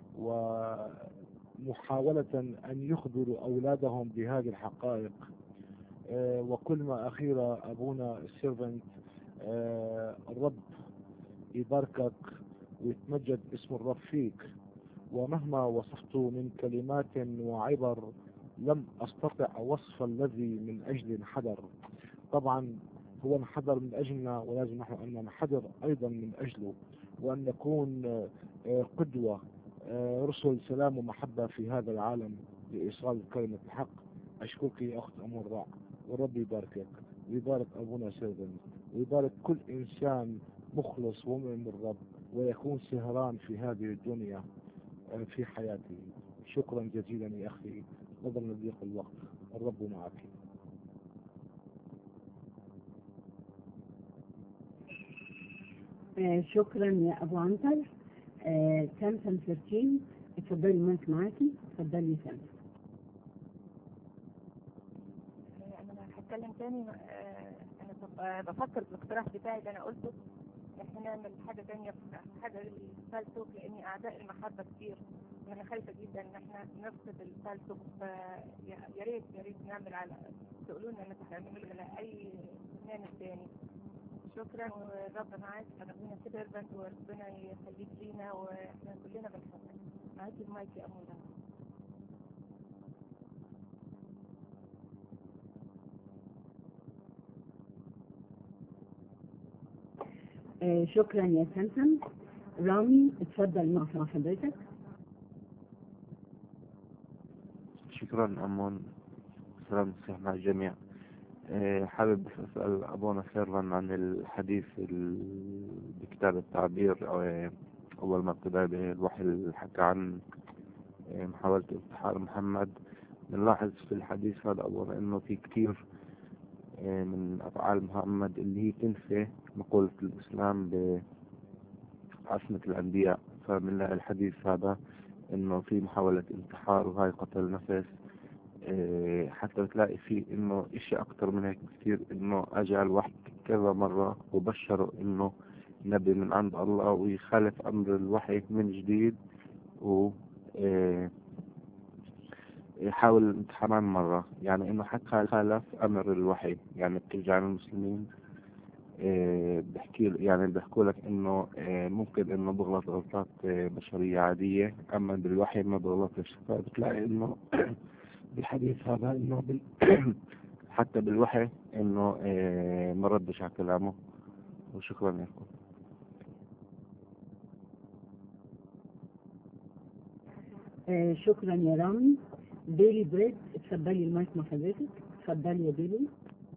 ومحاولة أن يخبروا أولادهم بهذه الحقائق آه، وكلمة أخيرة أبونا السيرفنت الرب يباركك ويتمجد اسم الرب فيك ومهما وصفت من كلمات وعبر لم أستطع وصف الذي من أجل انحدر طبعا هو انحدر من أجلنا ولازم نحن أن ننحدر أيضا من أجله وأن نكون آه، آه، قدوة آه، رسل سلام ومحبة في هذا العالم لإيصال كلمة الحق أشكرك يا أخت أمور راع والرب يباركك ويبارك أبونا سيدنا ويبارك كل إنسان مخلص ومؤمن بالرب ويكون سهران في هذه الدنيا آه، في حياته شكرا جزيلا يا أخي نظرا لضيق الوقت الرب معك آه شكرا يا ابو عنتر آه سامسون 13 اتفضلي المايك معاكي اتفضلي يا سامسون انا هتكلم تاني آه، انا طب- آه، بفكر في الاقتراح بتاعي اللي انا قلته احنا نعمل حاجه تانية في حاجه الفلسفه لان اعداء المحبه كتير وانا خايفه جدا ان احنا نفقد الفلسفه فيا يا ريت يا ريت نعمل على تقولوا لنا انكم تعملوا لنا اي برنامج تاني شكرا والرب معاك ربنا سيرفنت وربنا يخليك لينا واحنا كلنا بنحبك معاكي المايك يا اموره آه شكرا يا سامسون رامي اتفضل مع مع حضرتك شكرا أمون سلام المسيح مع الجميع آه، حابب بس أسأل أبونا سيرفان عن الحديث ال- بكتاب التعبير آه، أول ما ابتدى بالوحي اللي حكى عن آه، محاولة افتحار محمد بنلاحظ في الحديث هذا أولا إنه في كتير آه، من أفعال محمد اللي هي تنفي مقولة الإسلام بعصمة الأنبياء فبنلاقي الحديث هذا إنه في محاولة انتحار وهاي قتل نفس آه، حتى بتلاقي فيه إنه إشي أكتر من هيك بكتير إنه أجى الوحي كذا مرة وبشروا إنه نبي من عند الله ويخالف أمر الوحي من جديد و آه، يحاول الانتحار مرة يعني انه حتى خالف امر الوحي يعني بترجع المسلمين آه، بحكي يعني بيحكوا لك انه آه، ممكن انه بغلط غلطات آه، بشرية عادية اما بالوحي ما بغلطش فبتلاقي انه بالحديث هذا انه بال حتى بالوحي انه آه، ما ردش على كلامه وشكرا لكم آه شكرا يا رامي بيلي بريد اتفضلي المايك مع حضرتك اتفضلي يا بيلي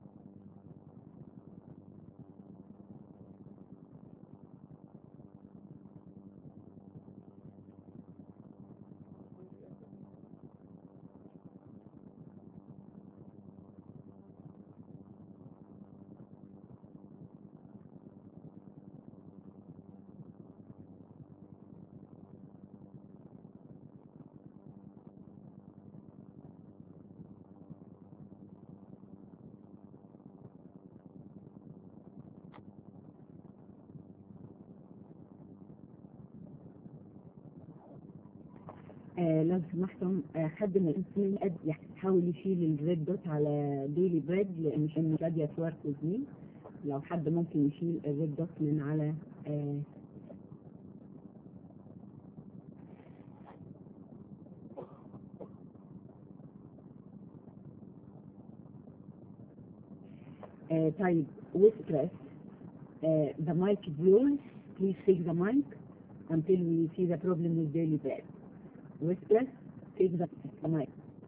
آه لو سمحتم آه حد من الاسمين قد يحاول يشيل الريد دوت على بيلي بريد لان مش انه راضيه تورك وزميل لو حد ممكن يشيل الريد دوت من على آه آه طيب ويسبريس uh, the mic is yours. Please take the mic until we see the problem with daily bread. Whisper, take the, the mic.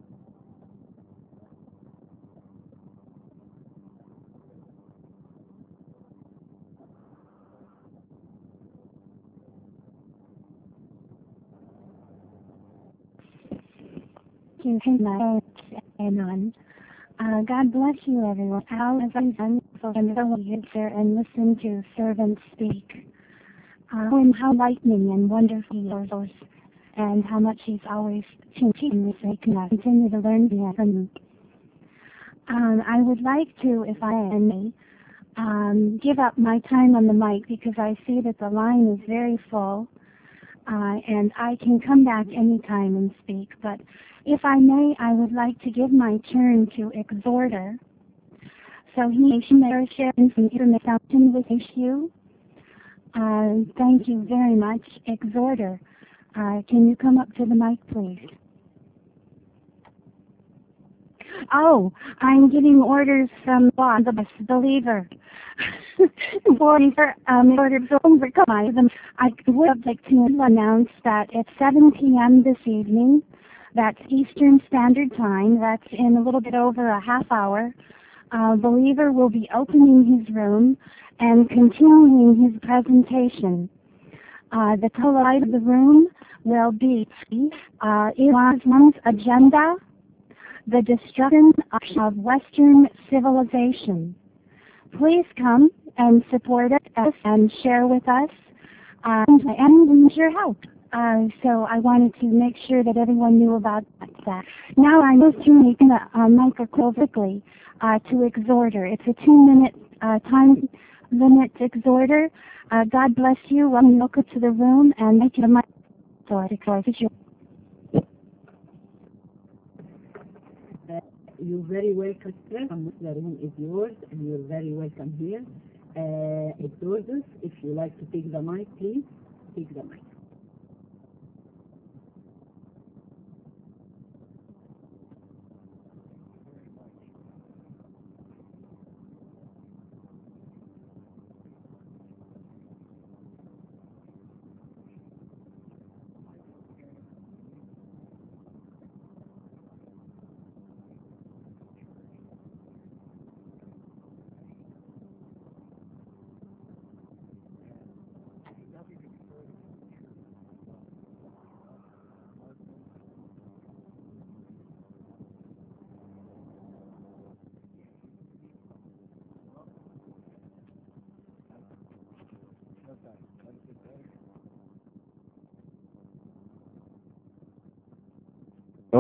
you tonight and on. Uh, God bless you, everyone. How have I done for another user and listen to servants speak? Uh, and how lightning and wonderful yours and how much he's always teaching me so I can continue to learn from him. Um, I would like to, if I may, um, give up my time on the mic because I see that the line is very full. Uh, and I can come back anytime and speak, but if I may, I would like to give my turn to Exhorter. So he may share some information with issue. Uh, thank you very much, Exhorter. Uh, can you come up to the mic, please? Oh, I'm getting orders from God, the best believer. for um, order to overcome them. I would like to announce that at 7 p.m. this evening, that's Eastern Standard Time, that's in a little bit over a half hour, uh, believer will be opening his room and continuing his presentation. Uh, the title of the room will be uh, Islam's Agenda, the Destruction of Western Civilization. Please come and support us and share with us uh, and we need your help. Uh, so I wanted to make sure that everyone knew about that. Now I move to make a uh, microphone quickly uh, to Exhorter. It's a two-minute uh, time limit Exhorter. Uh, God bless you. Welcome to the room and make it a mic. So I declare it's your Uh, you're very welcome. Um, The room is yours, and you're very welcome here. Uh, Exhorters, if you like to take the mic, please take the mic.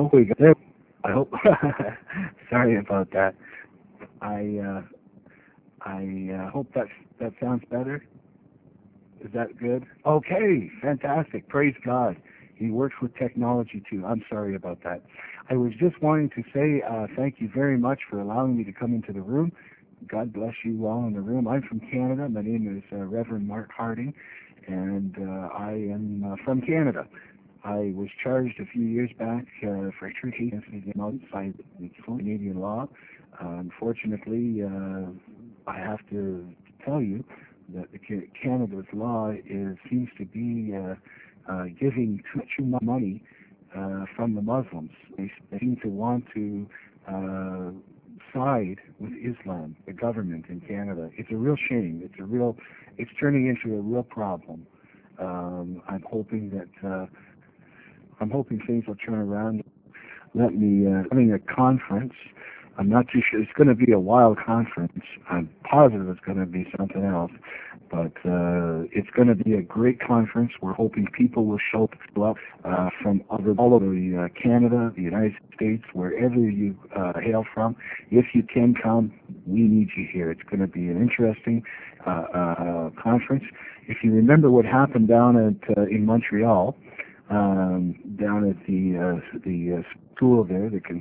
know we got there. I hope. Sorry about that. I uh, I uh, hope that that sounds better. Is that good? Okay, fantastic. Praise God. He works with technology too. I'm sorry about that. I was just wanting to say uh, thank you very much for allowing me to come into the room. God bless you all in the room. I'm from Canada. My name is uh, Reverend Mark Harding, and uh, I am uh, from Canada. I was charged a few years back uh, for treaty against outside Canadian law. Uh, unfortunately, uh, I have to tell you that the Ca- Canada's law is seems to be uh, uh, giving too much money uh, from the Muslims. They seem to want to uh, side with Islam, the government in Canada. It's a real shame. It's a real. It's turning into a real problem. Um, I'm hoping that. Uh, I'm hoping things will turn around. Let me uh, having a conference. I'm not too sure. It's going to be a wild conference. I'm positive it's going to be something else, but uh, it's going to be a great conference. We're hoping people will show up uh, from other, all over the, uh, Canada, the United States, wherever you uh, hail from. If you can come, we need you here. It's going to be an interesting uh, uh, conference. If you remember what happened down at uh, in Montreal, um, down at the uh, the uh, school there, the